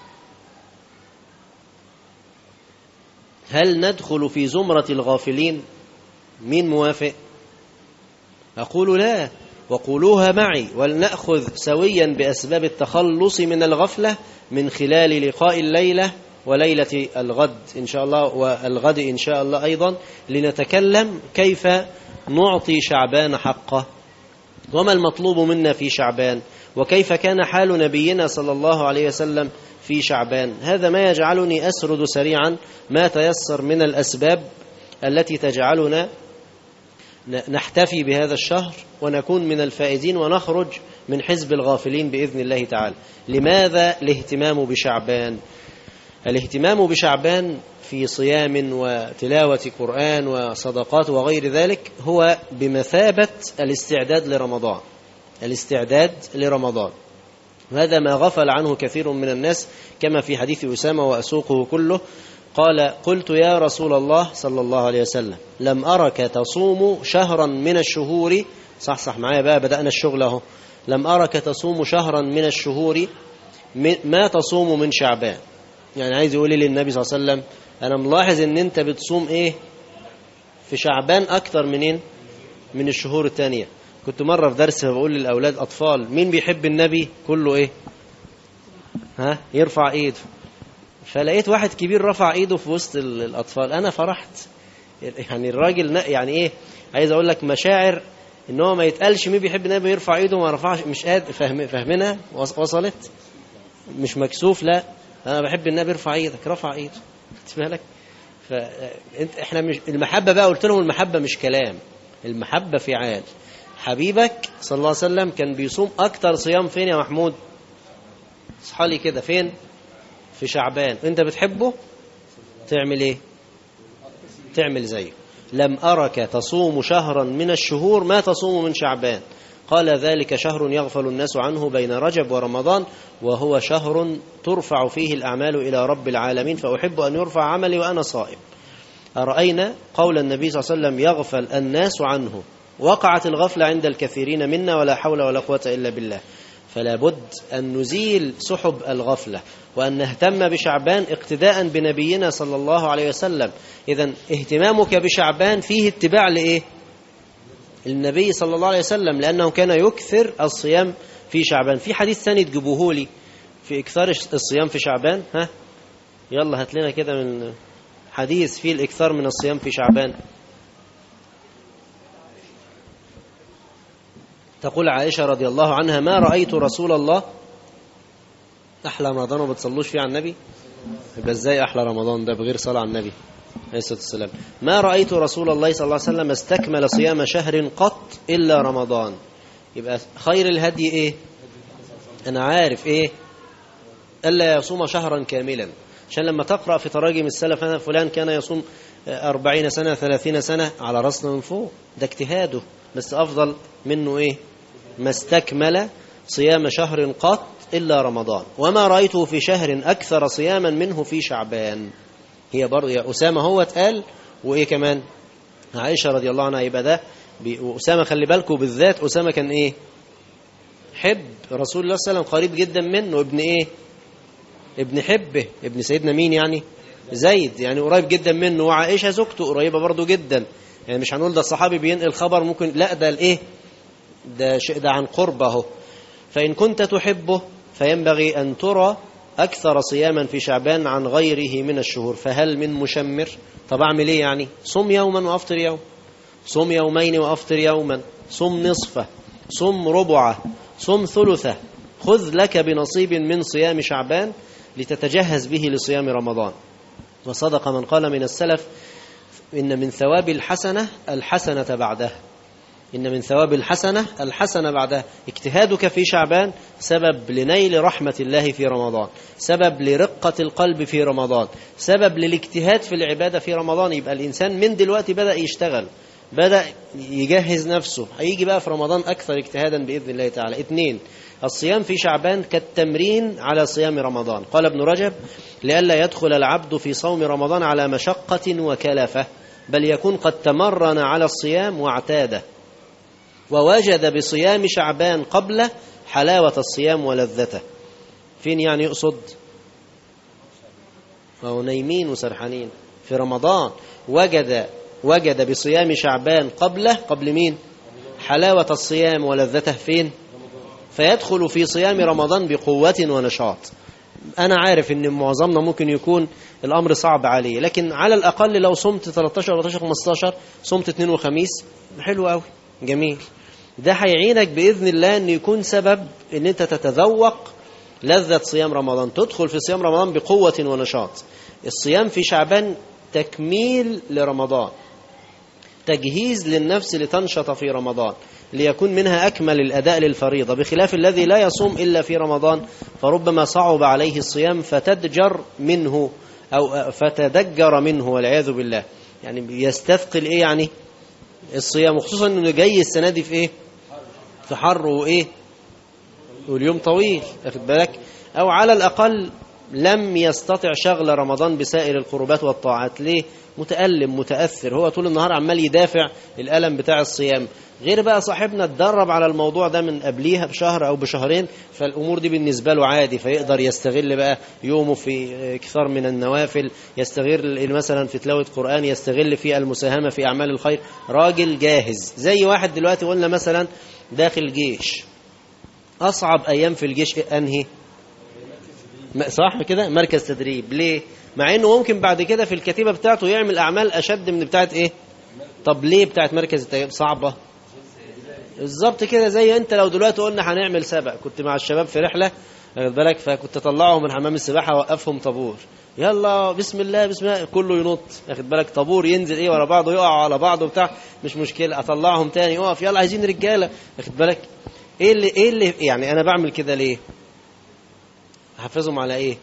C: هل ندخل في زمرة الغافلين مين موافق أقول لا وقولوها معي ولنأخذ سويا بأسباب التخلص من الغفلة من خلال لقاء الليلة وليلة الغد إن شاء الله والغد إن شاء الله أيضا لنتكلم كيف نعطي شعبان حقه وما المطلوب منا في شعبان وكيف كان حال نبينا صلى الله عليه وسلم في شعبان هذا ما يجعلني أسرد سريعا ما تيسر من الأسباب التي تجعلنا نحتفي بهذا الشهر ونكون من الفائزين ونخرج من حزب الغافلين بإذن الله تعالى لماذا الاهتمام بشعبان الاهتمام بشعبان في صيام وتلاوة قرآن وصدقات وغير ذلك هو بمثابة الاستعداد لرمضان الاستعداد لرمضان هذا ما غفل عنه كثير من الناس كما في حديث أسامة وأسوقه كله قال قلت يا رسول الله صلى الله عليه وسلم لم أرك تصوم شهرا من الشهور صح صح معايا بقى بدأنا الشغل اهو لم أرك تصوم شهرا من الشهور ما تصوم من شعبان يعني عايز يقول لي للنبي صلى الله عليه وسلم أنا ملاحظ إن أنت بتصوم إيه في شعبان أكثر منين من الشهور الثانية كنت مرة في درس بقول للأولاد أطفال مين بيحب النبي كله إيه ها يرفع إيده فلقيت واحد كبير رفع إيده في وسط الأطفال أنا فرحت يعني الراجل يعني إيه عايز أقول لك مشاعر ان هو ما يتقالش مين بيحب النبي يرفع ايده وما رفعش مش قادر فاهم فاهمينها وصلت مش مكسوف لا انا بحب النبي ارفع ايدك رفع ايده خدت بالك فانت احنا مش المحبه بقى قلت لهم المحبه مش كلام المحبه فعال حبيبك صلى الله عليه وسلم كان بيصوم اكتر صيام فين يا محمود اصحى لي كده فين في شعبان انت بتحبه تعمل ايه تعمل زيه لم أرك تصوم شهرا من الشهور ما تصوم من شعبان قال ذلك شهر يغفل الناس عنه بين رجب ورمضان وهو شهر ترفع فيه الأعمال إلى رب العالمين فأحب أن يرفع عملي وأنا صائم أرأينا قول النبي صلى الله عليه وسلم يغفل الناس عنه وقعت الغفلة عند الكثيرين منا ولا حول ولا قوة إلا بالله فلا بد أن نزيل سحب الغفلة وأن نهتم بشعبان اقتداء بنبينا صلى الله عليه وسلم إذا اهتمامك بشعبان فيه اتباع لإيه النبي صلى الله عليه وسلم لأنه كان يكثر الصيام في شعبان في حديث ثاني تجيبوه لي في إكثار الصيام في شعبان ها يلا هات لنا كده من حديث فيه الإكثار من الصيام في شعبان تقول عائشة رضي الله عنها ما رأيت رسول الله أحلى رمضان وما بتصلوش فيه على النبي يبقى ازاي أحلى رمضان ده بغير صلاة على النبي عليه الصلاة والسلام ما رأيت رسول الله صلى الله عليه وسلم استكمل صيام شهر قط إلا رمضان يبقى خير الهدي إيه أنا عارف إيه ألا يصوم شهرا كاملا عشان لما تقرأ في تراجم السلف أنا فلان كان يصوم أربعين سنة ثلاثين سنة على رأسنا من فوق ده اجتهاده بس أفضل منه إيه ما استكمل صيام شهر قط إلا رمضان وما رأيته في شهر أكثر صياما منه في شعبان هي برضه يا أسامة هو اتقال وإيه كمان عائشة رضي الله عنها يبقى ده وأسامة خلي بالكم بالذات أسامة كان إيه حب رسول الله صلى الله عليه وسلم قريب جدا منه ابن إيه ابن حبه ابن سيدنا مين يعني زيد يعني قريب جدا منه وعائشة زوجته قريبة برضه جدا يعني مش هنقول ده الصحابي بينقل خبر ممكن لا ده الايه ده شيء ده عن قربه فإن كنت تحبه فينبغي أن ترى أكثر صياما في شعبان عن غيره من الشهور فهل من مشمر طب أعمل إيه يعني صم يوما وأفطر يوم صم يومين وأفطر يوما صم نصفه صم ربعه صم ثلثه خذ لك بنصيب من صيام شعبان لتتجهز به لصيام رمضان وصدق من قال من السلف إن من ثواب الحسنة الحسنة بعدها إن من ثواب الحسنة الحسنة بعدها اجتهادك في شعبان سبب لنيل رحمة الله في رمضان سبب لرقة القلب في رمضان سبب للاجتهاد في العبادة في رمضان يبقى الإنسان من دلوقتي بدأ يشتغل بدأ يجهز نفسه هيجي بقى في رمضان أكثر اجتهادا بإذن الله تعالى اثنين الصيام في شعبان كالتمرين على صيام رمضان قال ابن رجب لئلا يدخل العبد في صوم رمضان على مشقة وكلفة بل يكون قد تمرن على الصيام واعتاده ووجد بصيام شعبان قبله حلاوة الصيام ولذته فين يعني يقصد أو نايمين وسرحانين في رمضان وجد وجد بصيام شعبان قبله قبل مين حلاوة الصيام ولذته فين فيدخل في صيام رمضان بقوة ونشاط أنا عارف إن معظمنا ممكن يكون الأمر صعب عليه لكن على الأقل لو صمت 13 14 15 صمت اثنين وخميس حلو قوي جميل ده هيعينك بإذن الله أن يكون سبب أن أنت تتذوق لذة صيام رمضان تدخل في صيام رمضان بقوة ونشاط الصيام في شعبان تكميل لرمضان تجهيز للنفس لتنشط في رمضان ليكون منها أكمل الأداء للفريضة بخلاف الذي لا يصوم إلا في رمضان فربما صعب عليه الصيام فتدجر منه أو فتدجر منه والعياذ بالله يعني يستثقل إيه يعني الصيام وخصوصا أنه جاي السنة دي في إيه في حر وإيه واليوم طويل أخد بالك أو على الأقل لم يستطع شغل رمضان بسائر القربات والطاعات ليه متألم متأثر هو طول النهار عمال يدافع الألم بتاع الصيام غير بقى صاحبنا اتدرب على الموضوع ده من قبليها بشهر أو بشهرين فالأمور دي بالنسبة له عادي فيقدر يستغل بقى يومه في كثار من النوافل يستغل مثلا في تلاوة قرآن يستغل في المساهمة في أعمال الخير راجل جاهز زي واحد دلوقتي قلنا مثلا داخل جيش أصعب أيام في الجيش أنهي صح كده مركز تدريب ليه مع انه ممكن بعد كده في الكتيبه بتاعته يعمل اعمال اشد من بتاعه ايه طب ليه بتاعه مركز التدريب صعبه بالظبط كده زي انت لو دلوقتي قلنا هنعمل سبق كنت مع الشباب في رحله واخد بالك فكنت اطلعهم من حمام السباحه اوقفهم طابور يلا بسم الله بسم الله كله ينط واخد بالك طابور ينزل ايه ورا بعضه يقع على بعضه وبتاع مش مشكله اطلعهم تاني اقف يلا عايزين رجاله واخد بالك ايه اللي ايه اللي يعني انا بعمل كده ليه احفزهم على ايه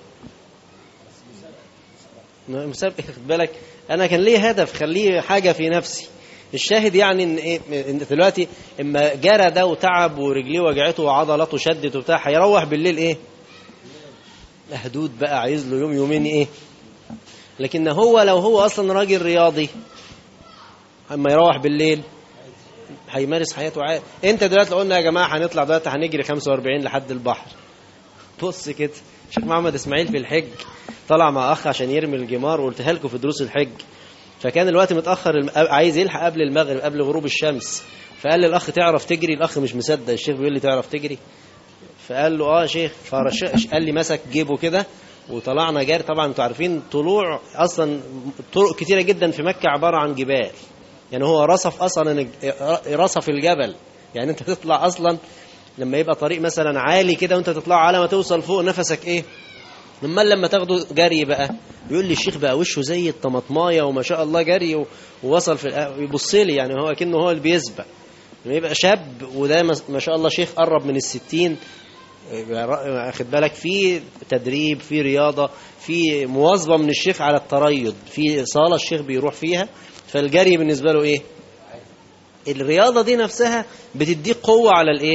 C: مسابقه خد بالك انا كان ليه هدف خليه حاجه في نفسي الشاهد يعني ان ايه ان دلوقتي اما جرى ده وتعب ورجليه وجعته وعضلاته شدت وبتاع هيروح بالليل ايه مهدود بقى عايز له يوم يومين ايه لكن هو لو هو اصلا راجل رياضي اما يروح بالليل هيمارس حياته عادي انت دلوقتي لو قلنا يا جماعه هنطلع دلوقتي هنجري 45 لحد البحر بص كده شيخ محمد اسماعيل في الحج طلع مع اخ عشان يرمي الجمار وقلتها لكم في دروس الحج فكان الوقت متاخر عايز يلحق قبل المغرب قبل غروب الشمس فقال لي الاخ تعرف تجري الاخ مش مصدق الشيخ بيقول لي تعرف تجري فقال له اه يا شيخ فرش قال لي مسك جيبه كده وطلعنا جاري طبعا انتوا عارفين طلوع اصلا طرق كتيره جدا في مكه عباره عن جبال يعني هو رصف اصلا رصف الجبل يعني انت تطلع اصلا لما يبقى طريق مثلا عالي كده وانت تطلع على ما توصل فوق نفسك ايه اما لما تاخده جري بقى يقول لي الشيخ بقى وشه زي الطماطمايه وما شاء الله جري ووصل في يبص لي يعني هو كأنه هو اللي بيسبق لما يبقى شاب وده ما شاء الله شيخ قرب من الستين واخد بالك في تدريب في رياضة في مواظبة من الشيخ على التريض في صالة الشيخ بيروح فيها فالجري بالنسبة له ايه الرياضة دي نفسها بتديك قوة على الايه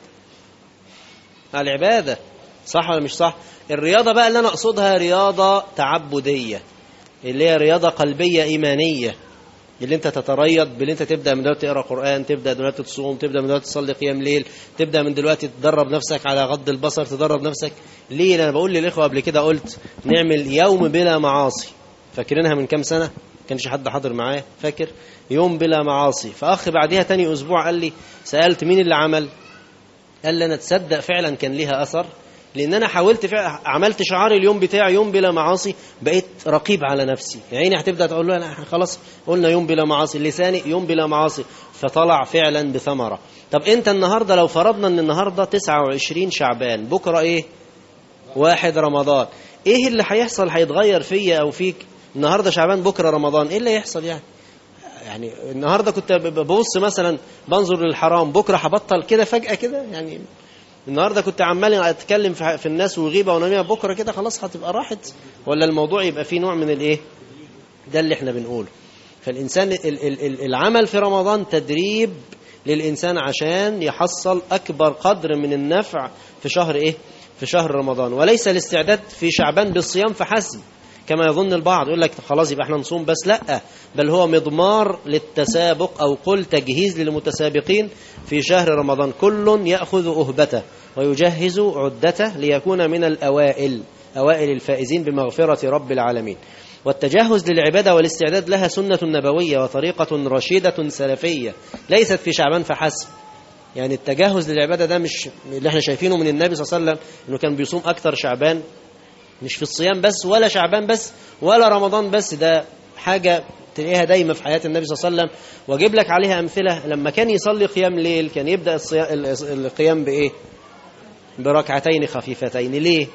C: على العبادة صح ولا مش صح الرياضة بقى اللي أنا أقصدها رياضة تعبدية اللي هي رياضة قلبية إيمانية اللي انت تتريض باللي انت تبدا من دلوقتي تقرا قران تبدا دلوقتي تصوم تبدا من دلوقتي تصلي قيام ليل تبدا من دلوقتي تدرب نفسك على غض البصر تدرب نفسك ليه انا بقول للاخوه قبل كده قلت نعمل يوم بلا معاصي فاكرينها من كام سنه كانش حد حاضر معايا فاكر يوم بلا معاصي فاخ بعديها تاني اسبوع قال لي سالت مين اللي عمل قال لي انا تصدق فعلا كان ليها اثر لان انا حاولت فعلا عملت شعار اليوم بتاعي يوم بلا معاصي بقيت رقيب على نفسي عيني هتبدا تقول له انا خلاص قلنا يوم بلا معاصي لساني يوم بلا معاصي فطلع فعلا بثمره طب انت النهارده لو فرضنا ان النهارده 29 شعبان بكره ايه واحد رمضان ايه اللي هيحصل هيتغير فيا او فيك النهارده شعبان بكره رمضان ايه اللي هيحصل يعني يعني النهارده كنت ببص مثلا بنظر للحرام بكره هبطل كده فجاه كده يعني النهارده كنت عمال اتكلم في الناس وغيبه ونميمه بكره كده خلاص هتبقى راحت ولا الموضوع يبقى فيه نوع من الايه ده اللي احنا بنقوله فالانسان العمل في رمضان تدريب للانسان عشان يحصل اكبر قدر من النفع في شهر ايه في شهر رمضان وليس الاستعداد في شعبان بالصيام فحسب كما يظن البعض يقول لك خلاص يبقى احنا نصوم بس لا بل هو مضمار للتسابق او قل تجهيز للمتسابقين في شهر رمضان كل ياخذ اهبته ويجهز عدته ليكون من الاوائل اوائل الفائزين بمغفره رب العالمين والتجهز للعباده والاستعداد لها سنه نبويه وطريقه رشيده سلفيه ليست في شعبان فحسب يعني التجهز للعباده ده مش اللي احنا شايفينه من النبي صلى الله عليه وسلم انه كان بيصوم اكثر شعبان مش في الصيام بس ولا شعبان بس ولا رمضان بس ده حاجة تلاقيها دايما في حياة النبي صلى الله عليه وسلم واجيب لك عليها أمثلة لما كان يصلي قيام ليل كان يبدأ القيام بإيه بركعتين خفيفتين ليه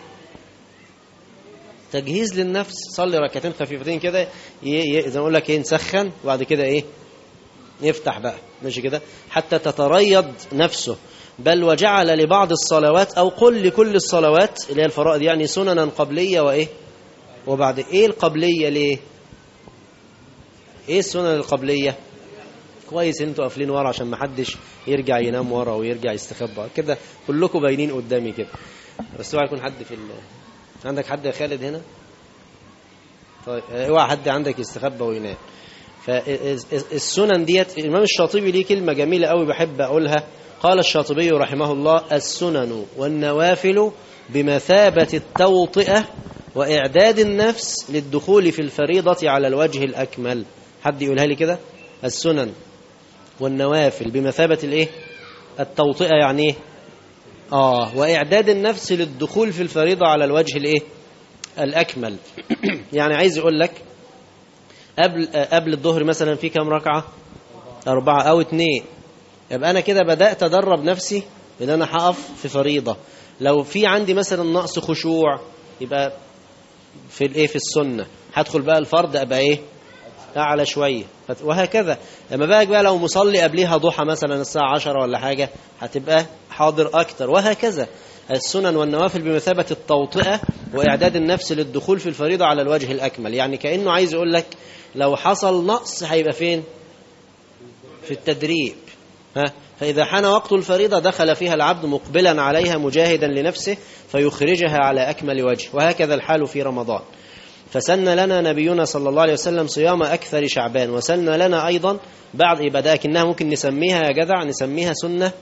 C: تجهيز للنفس صلي ركعتين خفيفتين كده زي ما اقول لك ايه نسخن وبعد كده ايه يفتح بقى ماشي كده حتى تتريض نفسه بل وجعل لبعض الصلوات أو قل لكل الصلوات اللي هي الفرائض يعني سننا قبلية وإيه وبعد إيه القبلية ليه إيه السنن القبلية كويس انتوا قافلين ورا عشان ما حدش يرجع ينام ورا ويرجع يستخبى كده كلكم باينين قدامي كده بس اوعى يكون حد في ال... عندك حد يا خالد هنا طيب اوعى حد عندك يستخبى وينام فالسنن ديت الامام الشاطبي ليه كلمه جميله قوي بحب اقولها قال الشاطبي رحمه الله السنن والنوافل بمثابه التوطئه واعداد النفس للدخول في الفريضه على الوجه الاكمل حد يقولها لي كده السنن والنوافل بمثابة الايه التوطئة يعني ايه اه واعداد النفس للدخول في الفريضة على الوجه الايه الاكمل يعني عايز يقول لك قبل قبل الظهر مثلا في كام ركعة أربعة أو اتنين يبقى أنا كده بدأت أدرب نفسي إن أنا هقف في فريضة لو في عندي مثلا نقص خشوع يبقى في الايه في السنة هدخل بقى الفرض أبقى إيه أعلى شوية وهكذا لما بقى بقى لو مصلي قبليها ضحى مثلا الساعة عشرة ولا حاجة هتبقى حاضر أكتر وهكذا السنن والنوافل بمثابة التوطئة وإعداد النفس للدخول في الفريضة على الوجه الأكمل يعني كأنه عايز يقول لك لو حصل نقص هيبقى فين في التدريب ها فإذا حان وقت الفريضة دخل فيها العبد مقبلا عليها مجاهدا لنفسه فيخرجها على أكمل وجه وهكذا الحال في رمضان فسن لنا نبينا صلى الله عليه وسلم صيام أكثر شعبان وسن لنا أيضا بعض إبادة لكنها ممكن نسميها يا جدع نسميها سنة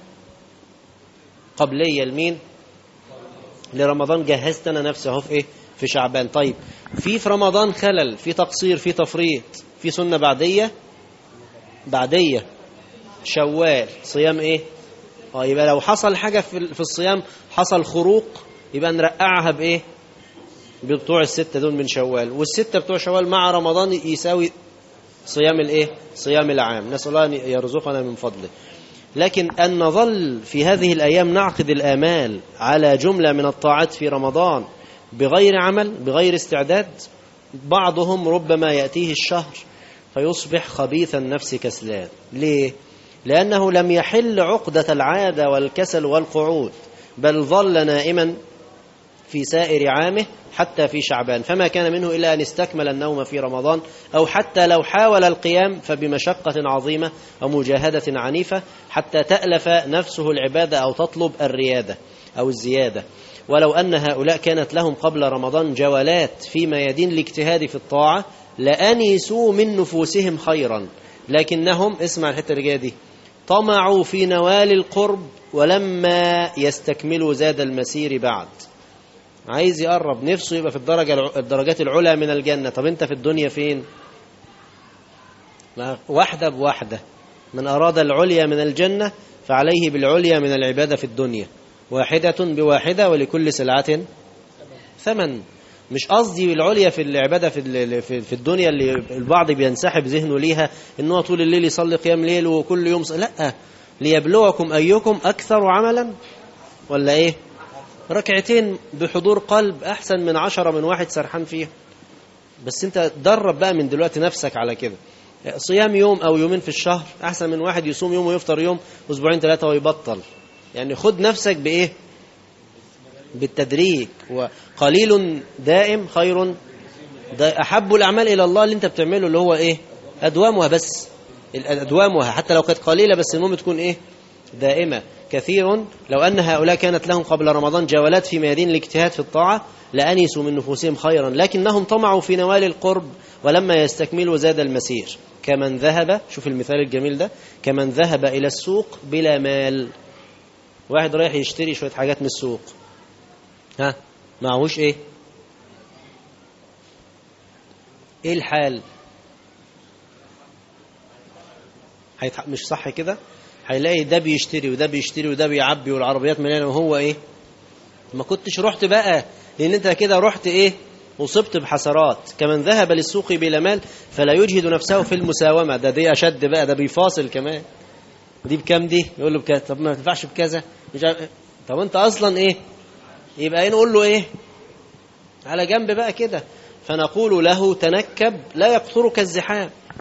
C: قبلية لمين لرمضان جهزت أنا نفسي أهو في إيه في شعبان طيب في في رمضان خلل في تقصير في تفريط في سنة بعدية بعدية شوال صيام إيه اه يبقى لو حصل حاجة في في الصيام حصل خروق يبقى نرقعها بإيه بتوع الستة دول من شوال والستة بتوع شوال مع رمضان يساوي صيام الايه صيام العام نسأل الله أن يرزقنا من فضله لكن أن نظل في هذه الأيام نعقد الآمال على جملة من الطاعات في رمضان بغير عمل بغير استعداد بعضهم ربما يأتيه الشهر فيصبح خبيث النفس كسلان ليه؟ لأنه لم يحل عقدة العادة والكسل والقعود بل ظل نائما في سائر عامه حتى في شعبان فما كان منه إلا أن استكمل النوم في رمضان أو حتى لو حاول القيام فبمشقة عظيمة ومجاهدة عنيفة حتى تألف نفسه العبادة أو تطلب الريادة أو الزيادة ولو أن هؤلاء كانت لهم قبل رمضان جولات فيما يدين الاجتهاد في الطاعة لأنسوا من نفوسهم خيرا لكنهم اسمع الحتة اللي دي طمعوا في نوال القرب ولما يستكملوا زاد المسير بعد عايز يقرب نفسه يبقى في الدرجة الدرجات العلى من الجنة طب انت في الدنيا فين واحدة بواحدة من أراد العليا من الجنة فعليه بالعليا من العبادة في الدنيا واحدة بواحدة ولكل سلعة ثمن مش قصدي العليا في العبادة في في الدنيا اللي البعض بينسحب ذهنه ليها ان هو طول الليل يصلي قيام ليل وكل يوم ص... لا ليبلوكم أيكم أكثر عملا ولا إيه ركعتين بحضور قلب أحسن من عشرة من واحد سرحان فيها بس أنت درب بقى من دلوقتي نفسك على كده صيام يوم أو يومين في الشهر أحسن من واحد يصوم يوم ويفطر يوم أسبوعين ثلاثة ويبطل يعني خد نفسك بإيه بالتدريج وقليل دائم خير دا أحب الأعمال إلى الله اللي أنت بتعمله اللي هو إيه أدوامها بس أدوامها حتى لو كانت قليلة بس المهم تكون إيه دائمة كثير لو أن هؤلاء كانت لهم قبل رمضان جولات في ميادين الاجتهاد في الطاعة لأنسوا من نفوسهم خيرا لكنهم طمعوا في نوال القرب ولما يستكملوا زاد المسير كمن ذهب شوف المثال الجميل ده كمن ذهب إلى السوق بلا مال واحد رايح يشتري شوية حاجات من السوق ها معهوش ايه ايه الحال هيتح... مش صح كده هيلاقي ده بيشتري وده بيشتري وده بيعبي والعربيات مليانه وهو ايه ما كنتش رحت بقى لان انت كده رحت ايه اصبت بحسرات كمن ذهب للسوق بلا مال فلا يجهد نفسه في المساومه ده دي اشد بقى ده بيفاصل كمان دي بكام دي يقول له بكذا طب ما تنفعش بكذا مش عارف طب انت اصلا ايه يبقى ايه نقول له ايه على جنب بقى كده فنقول له تنكب لا يقطرك الزحام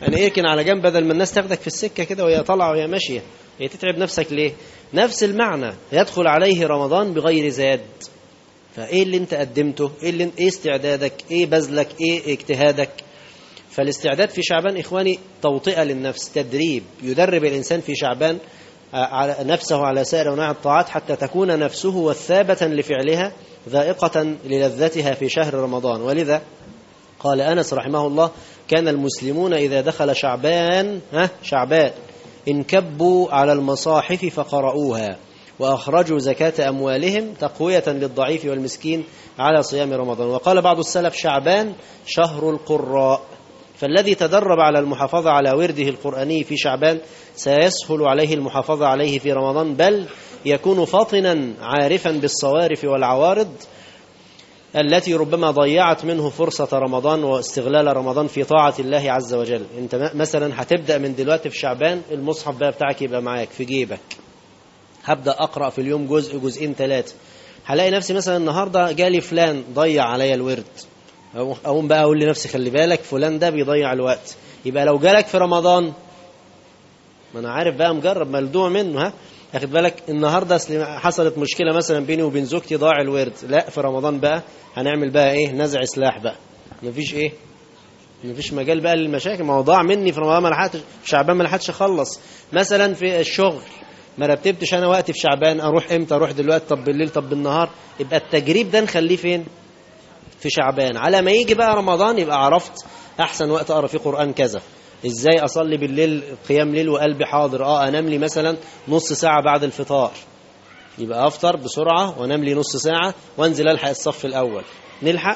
C: يعني اركن على جنب بدل ما الناس تاخدك في السكة كده وهي طالعة وهي ماشية هي تتعب نفسك ليه نفس المعنى يدخل عليه رمضان بغير زاد فايه اللي انت قدمته ايه اللي ايه استعدادك ايه بذلك ايه اجتهادك فالاستعداد في شعبان إخواني توطئة للنفس تدريب يدرب الإنسان في شعبان على نفسه على سائر أنواع الطاعات حتى تكون نفسه وثابة لفعلها ذائقة للذتها في شهر رمضان ولذا قال أنس رحمه الله كان المسلمون إذا دخل شعبان ها شعبان انكبوا على المصاحف فقرؤوها وأخرجوا زكاة أموالهم تقوية للضعيف والمسكين على صيام رمضان وقال بعض السلف شعبان شهر القراء فالذي تدرب على المحافظة على ورده القرآني في شعبان سيسهل عليه المحافظة عليه في رمضان بل يكون فاطنا عارفا بالصوارف والعوارض التي ربما ضيعت منه فرصة رمضان واستغلال رمضان في طاعة الله عز وجل انت مثلا هتبدأ من دلوقتي في شعبان المصحف بقى بتاعك يبقى معاك في جيبك هبدأ أقرأ في اليوم جزء جزئين ثلاثة هلاقي نفسي مثلا النهاردة جالي فلان ضيع عليا الورد اقوم بقى اقول لنفسي خلي بالك فلان ده بيضيع الوقت يبقى لو جالك في رمضان ما انا عارف بقى مجرب ملدوع منه ها اخد بالك النهارده حصلت مشكله مثلا بيني وبين زوجتي ضاع الورد لا في رمضان بقى هنعمل بقى ايه نزع سلاح بقى مفيش ايه مفيش مجال بقى للمشاكل ما هو ضاع مني في رمضان ما لحقتش في شعبان ما لحقتش اخلص مثلا في الشغل ما رتبتش انا وقتي في شعبان اروح امتى اروح دلوقتي طب بالليل طب بالنهار يبقى التجريب ده نخليه فين في شعبان على ما يجي بقى رمضان يبقى عرفت احسن وقت اقرا فيه قران كذا ازاي اصلي بالليل قيام ليل وقلبي حاضر اه انام لي مثلا نص ساعه بعد الفطار يبقى افطر بسرعه وانام لي نص ساعه وانزل الحق الصف الاول نلحق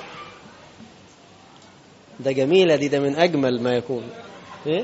C: ده جميله دي ده من اجمل ما يكون ايه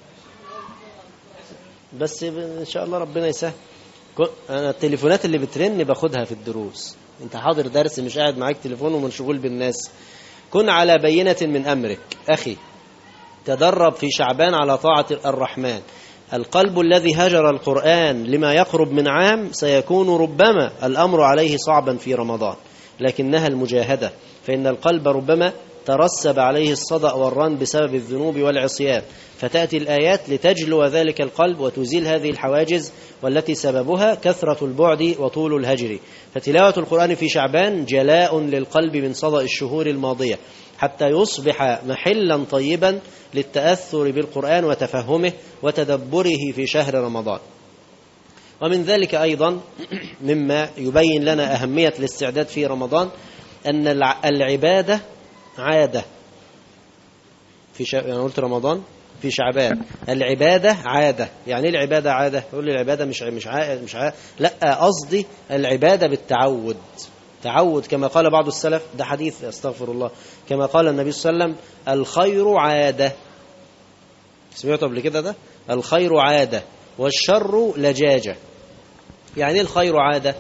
C: بس ان شاء الله ربنا يسهل انا التليفونات اللي بترن باخدها في الدروس انت حاضر درس مش قاعد معاك تليفون ومنشغول بالناس كن على بينة من أمرك أخي تدرب في شعبان على طاعة الرحمن القلب الذي هجر القرآن لما يقرب من عام سيكون ربما الأمر عليه صعبا في رمضان لكنها المجاهدة فإن القلب ربما ترسب عليه الصدأ والرن بسبب الذنوب والعصيان فتأتي الآيات لتجلو ذلك القلب وتزيل هذه الحواجز والتي سببها كثرة البعد وطول الهجر فتلاوة القرآن في شعبان جلاء للقلب من صدأ الشهور الماضية حتى يصبح محلا طيبا للتأثر بالقرآن وتفهمه وتدبره في شهر رمضان ومن ذلك أيضا مما يبين لنا أهمية الاستعداد في رمضان أن العبادة عادة في شا... يعني قلت رمضان في شعبان العبادة عادة يعني ايه العبادة عادة يقول لي العبادة مش مش عادة مش عادة لا قصدي العبادة بالتعود تعود كما قال بعض السلف ده حديث استغفر الله كما قال النبي صلى الله عليه وسلم الخير عادة سمعتوا قبل كده ده الخير عادة والشر لجاجة يعني ايه الخير عادة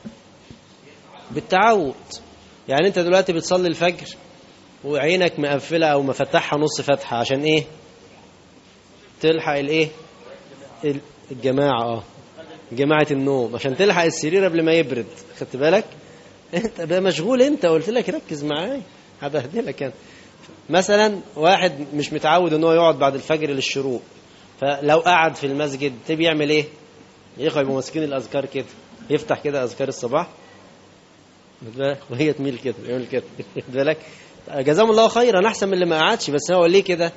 C: بالتعود يعني انت دلوقتي بتصلي الفجر وعينك مقفلة أو مفتحها نص فتحة عشان إيه تلحق الإيه الجماعة اه جماعة النوم عشان تلحق السرير قبل ما يبرد خدت بالك انت بقى مشغول انت قلت لك ركز معايا هبهدلك انا مثلا واحد مش متعود ان هو يقعد بعد الفجر للشروق فلو قعد في المسجد تبي يعمل ايه يا يبقوا ماسكين الاذكار كده يفتح كده اذكار الصباح وهي تميل كده يعمل كده بالك جزاهم الله خيرا احسن من اللي ما قعدش بس هو ليه كده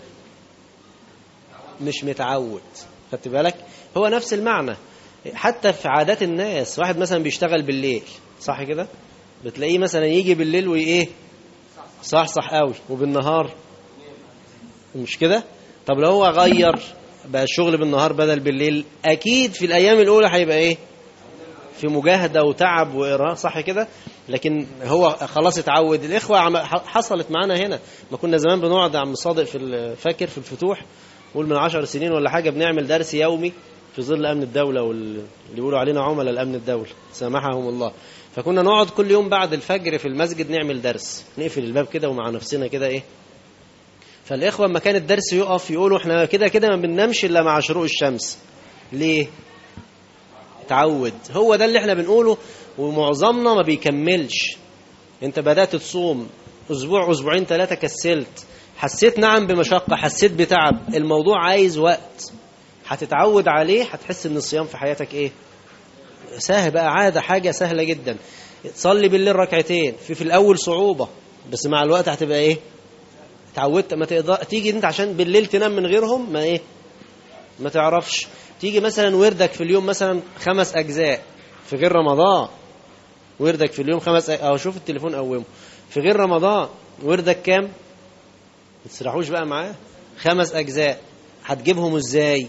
C: مش متعود خدت بالك هو نفس المعنى حتى في عادات الناس واحد مثلا بيشتغل بالليل صح كده بتلاقيه مثلا يجي بالليل وايه صح صح قوي وبالنهار مش كده طب لو هو غير بقى الشغل بالنهار بدل بالليل اكيد في الايام الاولى هيبقى ايه في مجاهدة وتعب وإرهاق صح كده لكن هو خلاص اتعود الإخوة حصلت معانا هنا ما كنا زمان بنقعد عم صادق في فاكر في الفتوح قول من عشر سنين ولا حاجة بنعمل درس يومي في ظل أمن الدولة واللي بيقولوا علينا عملاء الأمن الدولة سامحهم الله فكنا نقعد كل يوم بعد الفجر في المسجد نعمل درس نقفل الباب كده ومع نفسنا كده إيه فالإخوة لما كان الدرس يقف يقولوا احنا كده كده ما بننامش إلا مع شروق الشمس ليه تعود هو ده اللي احنا بنقوله ومعظمنا ما بيكملش انت بدأت تصوم اسبوع اسبوعين ثلاثة كسلت حسيت نعم بمشقة حسيت بتعب الموضوع عايز وقت هتتعود عليه هتحس ان الصيام في حياتك ايه سهل بقى عادة حاجة سهلة جدا تصلي بالليل ركعتين في في الأول صعوبة بس مع الوقت هتبقى ايه اتعودت ما تقدر تيجي انت عشان بالليل تنام من غيرهم ما ايه ما تعرفش تيجي مثلا وردك في اليوم مثلا خمس أجزاء في غير رمضان وردك في اليوم خمس أو شوف التليفون قومه في غير رمضان وردك كام ما تسرحوش بقى معاه خمس أجزاء هتجيبهم ازاي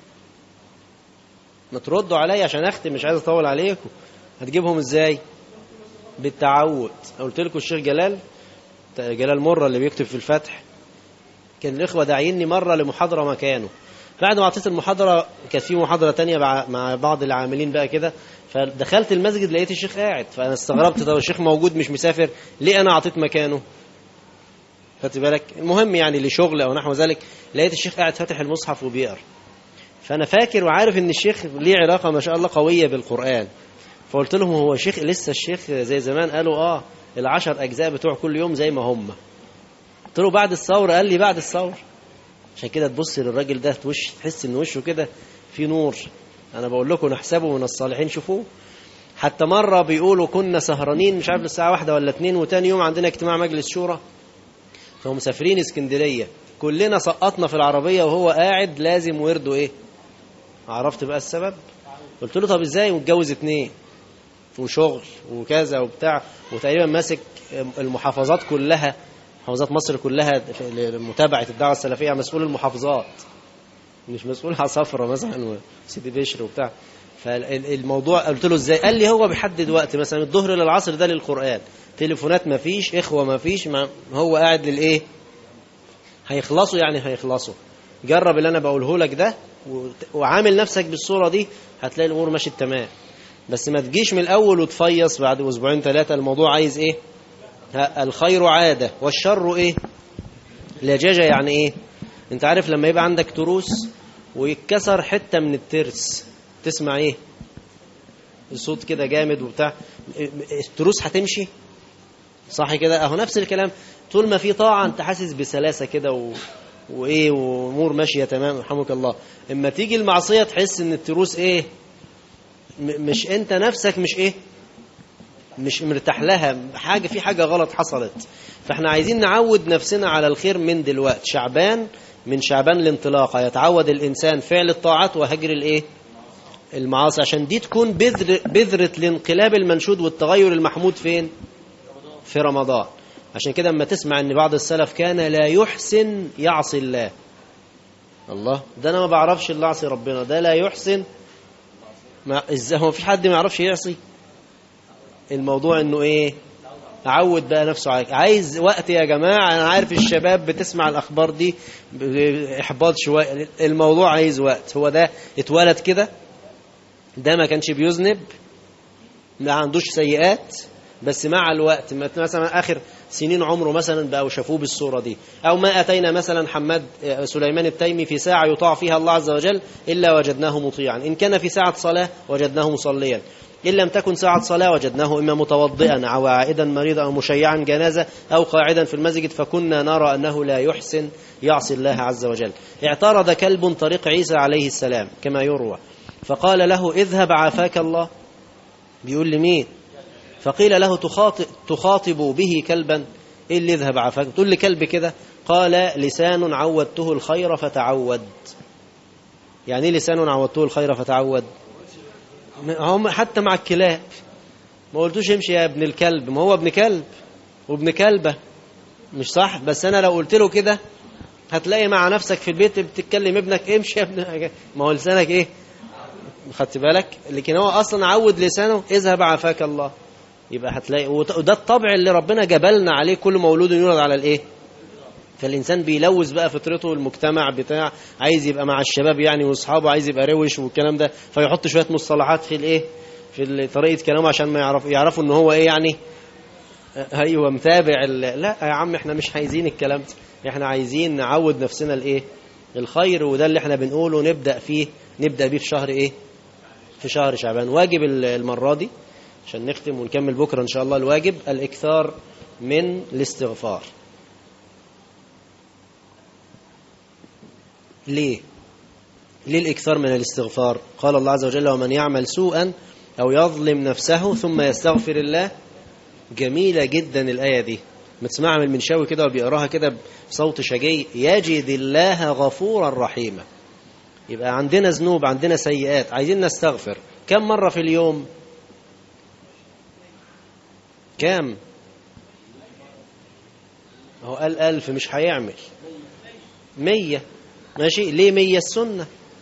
C: ما تردوا عليا عشان اختم مش عايز اطول عليكم هتجيبهم ازاي بالتعود قلت لكم الشيخ جلال جلال مرة اللي بيكتب في الفتح كان الإخوة داعيني مرة لمحاضرة مكانه بعد ما أعطيت المحاضرة كانت في محاضرة تانية مع بعض العاملين بقى كده فدخلت المسجد لقيت الشيخ قاعد فأنا استغربت طب الشيخ موجود مش مسافر ليه أنا أعطيت مكانه خدت بالك المهم يعني لشغل أو نحو ذلك لقيت الشيخ قاعد فاتح المصحف وبيقرا فأنا فاكر وعارف إن الشيخ ليه علاقة ما شاء الله قوية بالقرآن فقلت لهم هو شيخ لسه الشيخ زي زمان قالوا آه العشر أجزاء بتوع كل يوم زي ما هم قلت له بعد الثورة قال لي بعد الثورة عشان كده تبص للراجل ده وش تحس ان وشه كده في نور انا بقول لكم نحسبه من الصالحين شوفوه حتى مرة بيقولوا كنا سهرانين مش عارف الساعة واحدة ولا اتنين وتاني يوم عندنا اجتماع مجلس شورى فهم مسافرين اسكندرية كلنا سقطنا في العربية وهو قاعد لازم ورده ايه عرفت بقى السبب قلت له طب ازاي واتجوز اتنين وشغل وكذا وبتاع وتقريبا ماسك المحافظات كلها محافظات مصر كلها لمتابعة الدعوة السلفية مسؤول المحافظات مش مسؤول على صفرة مثلا وسيدي بشر وبتاع فالموضوع قلت له ازاي قال لي هو بيحدد وقت مثلا الظهر للعصر ده للقرآن تليفونات ما فيش اخوة ما فيش ما هو قاعد للايه هيخلصوا يعني هيخلصوا جرب اللي انا بقوله لك ده وعامل نفسك بالصورة دي هتلاقي الامور ماشيه تمام بس ما تجيش من الاول وتفيص بعد اسبوعين ثلاثة الموضوع عايز ايه الخير عادة والشر ايه لجاجة يعني ايه انت عارف لما يبقى عندك تروس ويتكسر حتة من الترس تسمع ايه الصوت كده جامد وبتاع التروس هتمشي صح كده اهو نفس الكلام طول ما في طاعة انت حاسس بسلاسة كده و... وايه وامور ماشية تمام رحمك الله اما تيجي المعصية تحس ان التروس ايه م... مش انت نفسك مش ايه مش مرتاح لها حاجة في حاجة غلط حصلت فاحنا عايزين نعود نفسنا على الخير من دلوقتي شعبان من شعبان الانطلاقة يتعود الإنسان فعل الطاعات وهجر الايه المعاصي عشان دي تكون بذر بذرة الانقلاب المنشود والتغير المحمود فين في رمضان عشان كده اما تسمع ان بعض السلف كان لا يحسن يعصي الله الله ده انا ما بعرفش اللي اعصي ربنا ده لا يحسن ما ازاي هو في حد ما يعرفش يعصي الموضوع انه ايه عود بقى نفسه عليك عايز وقت يا جماعة انا عارف الشباب بتسمع الاخبار دي احباط شوية الموضوع عايز وقت هو ده اتولد كده ده ما كانش بيذنب ما عندوش سيئات بس مع الوقت مثلا اخر سنين عمره مثلا بقوا شافوه بالصورة دي او ما اتينا مثلا حماد سليمان التيمي في ساعة يطاع فيها الله عز وجل الا وجدناه مطيعا ان كان في ساعة صلاة وجدناه مصليا إن لم تكن ساعة صلاة وجدناه إما متوضئا أو عائدا مريضا أو مشيعا جنازة أو قاعدا في المسجد فكنا نرى أنه لا يحسن يعصي الله عز وجل اعترض كلب طريق عيسى عليه السلام كما يروى فقال له اذهب عافاك الله بيقول لمين فقيل له تخاطب, تخاطب به كلبا إيه اللي اذهب عافاك تقول لي كلب كده قال لسان عودته الخير فتعود يعني ايه لسان عودته الخير فتعود هم حتى مع الكلاب ما قلتوش امشي يا ابن الكلب ما هو ابن كلب وابن كلبة مش صح بس انا لو قلت له كده هتلاقي مع نفسك في البيت بتتكلم ابنك امشي يا ابن ما هو لسانك ايه خدت بالك لكن هو اصلا عود لسانه اذهب عافاك الله يبقى هتلاقي وده الطبع اللي ربنا جبلنا عليه كل مولود يولد على الايه فالإنسان بيلوث بقى فطرته المجتمع بتاع عايز يبقى مع الشباب يعني واصحابه عايز يبقى روش والكلام ده فيحط شوية مصطلحات في الايه في طريقة كلامه عشان ما يعرف يعرفوا ان هو ايه يعني ايوه متابع لا يا عم احنا مش عايزين الكلام ده احنا عايزين نعود نفسنا الايه الخير وده اللي احنا بنقوله نبدأ فيه نبدأ بيه في شهر ايه في شهر شعبان واجب المرة دي عشان نختم ونكمل بكرة ان شاء الله الواجب الاكثار من الاستغفار ليه ليه الإكثار من الاستغفار قال الله عز وجل ومن يعمل سوءا أو يظلم نفسه ثم يستغفر الله جميلة جدا الآية دي ما تسمعها من المنشاوي كده وبيقراها كده بصوت شجي يجد الله غفورا رحيما يبقى عندنا ذنوب عندنا سيئات عايزين نستغفر كم مرة في اليوم كام هو قال ألف مش هيعمل مية ماشي ليه مية السنة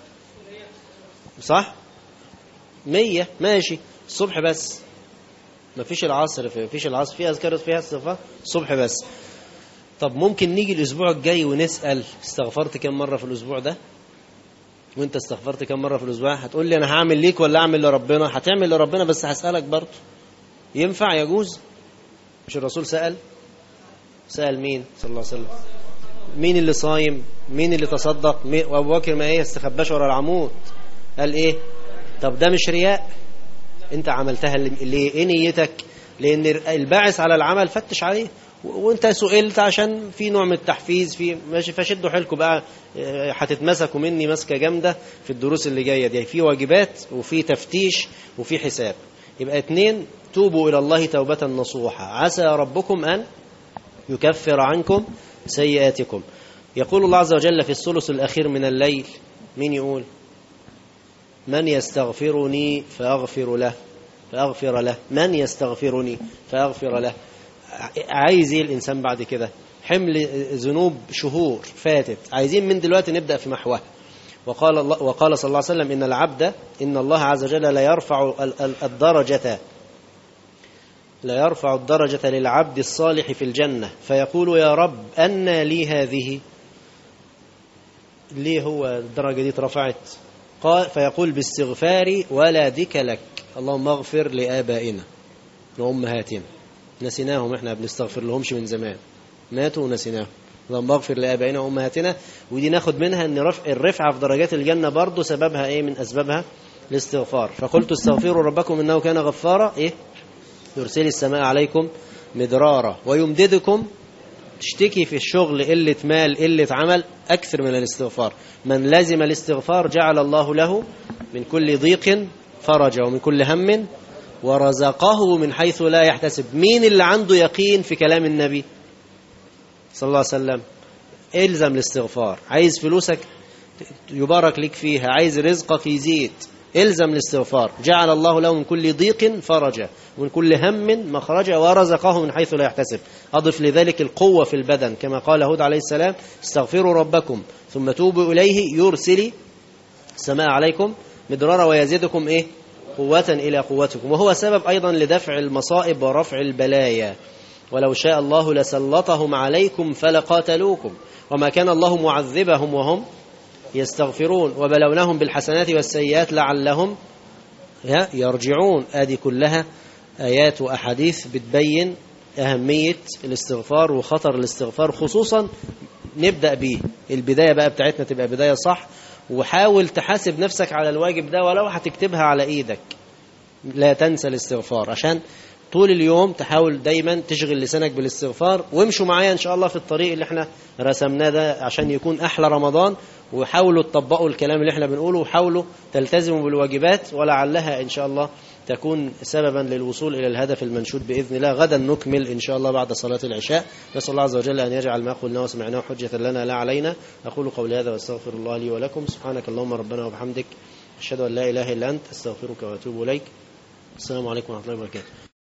C: صح مية ماشي الصبح بس ما فيش العصر ما فيش العصر في أذكار فيها استغفار الصبح بس طب ممكن نيجي الأسبوع الجاي ونسأل استغفرت كم مرة في الأسبوع ده وانت استغفرت كم مرة في الأسبوع هتقول لي أنا هعمل ليك ولا أعمل لربنا هتعمل لربنا بس هسألك برضه ينفع يجوز مش الرسول سأل سأل مين صلى الله عليه وسلم مين اللي صايم مين اللي تصدق وابو بكر ما ايه استخباش ورا العمود قال ايه طب ده مش رياء انت عملتها ليه ايه نيتك لان الباعث على العمل فتش عليه وانت سئلت عشان في نوع من التحفيز في ماشي فشدوا حيلكم بقى هتتمسكوا مني مسكه جامده في الدروس اللي جايه دي في واجبات وفي تفتيش وفي حساب يبقى اتنين توبوا الى الله توبه نصوحه عسى ربكم ان يكفر عنكم سيئاتكم يقول الله عز وجل في الثلث الأخير من الليل مين يقول من يستغفرني فأغفر له فأغفر له من يستغفرني فأغفر له عايز ايه الإنسان بعد كده حمل ذنوب شهور فاتت عايزين من دلوقتي نبدأ في محوها وقال, الله وقال صلى الله عليه وسلم إن العبد إن الله عز وجل لا يرفع الدرجة لا يرفع الدرجة للعبد الصالح في الجنة فيقول يا رب أن لي هذه ليه هو الدرجة دي اترفعت قال فيقول باستغفار ولدك لك اللهم اغفر لآبائنا وأمهاتنا نسيناهم احنا بنستغفر لهمش من زمان ماتوا ونسيناهم اللهم اغفر لآبائنا وأمهاتنا ودي ناخد منها ان رفع الرفعة في درجات الجنة برضو سببها ايه من أسبابها الاستغفار فقلت استغفروا ربكم إنه كان غفارا ايه يرسل السماء عليكم مدرارا ويمددكم تشتكي في الشغل قلة مال قلة عمل أكثر من الاستغفار من لزم الاستغفار جعل الله له من كل ضيق فرجا ومن كل هم ورزقه من حيث لا يحتسب مين اللي عنده يقين في كلام النبي صلى الله عليه وسلم الزم الاستغفار عايز فلوسك يبارك لك فيها عايز رزقك يزيد الزم الاستغفار جعل الله له من كل ضيق فرجا ومن كل هم مخرجا ورزقه من حيث لا يحتسب أضف لذلك القوة في البدن كما قال هود عليه السلام استغفروا ربكم ثم توبوا إليه يرسل السماء عليكم مدرارا ويزيدكم إيه قوة إلى قوتكم وهو سبب أيضا لدفع المصائب ورفع البلايا ولو شاء الله لسلطهم عليكم فلقاتلوكم وما كان الله معذبهم وهم يستغفرون وبلوناهم بالحسنات والسيئات لعلهم يرجعون هذه كلها آيات وأحاديث بتبين أهمية الاستغفار وخطر الاستغفار خصوصا نبدأ به البداية بقى بتاعتنا تبقى بداية صح وحاول تحاسب نفسك على الواجب ده ولو هتكتبها على إيدك لا تنسى الاستغفار عشان طول اليوم تحاول دايما تشغل لسانك بالاستغفار وامشوا معايا ان شاء الله في الطريق اللي احنا رسمناه ده عشان يكون احلى رمضان وحاولوا تطبقوا الكلام اللي احنا بنقوله وحاولوا تلتزموا بالواجبات ولعلها ان شاء الله تكون سببا للوصول إلى الهدف المنشود بإذن الله غدا نكمل إن شاء الله بعد صلاة العشاء نسأل الله عز وجل أن يجعل ما قلنا وسمعناه حجة لنا لا علينا أقول قولي هذا واستغفر الله لي ولكم سبحانك اللهم ربنا وبحمدك أشهد أن لا إله إلا أنت أستغفرك وأتوب إليك السلام عليكم ورحمة الله وبركاته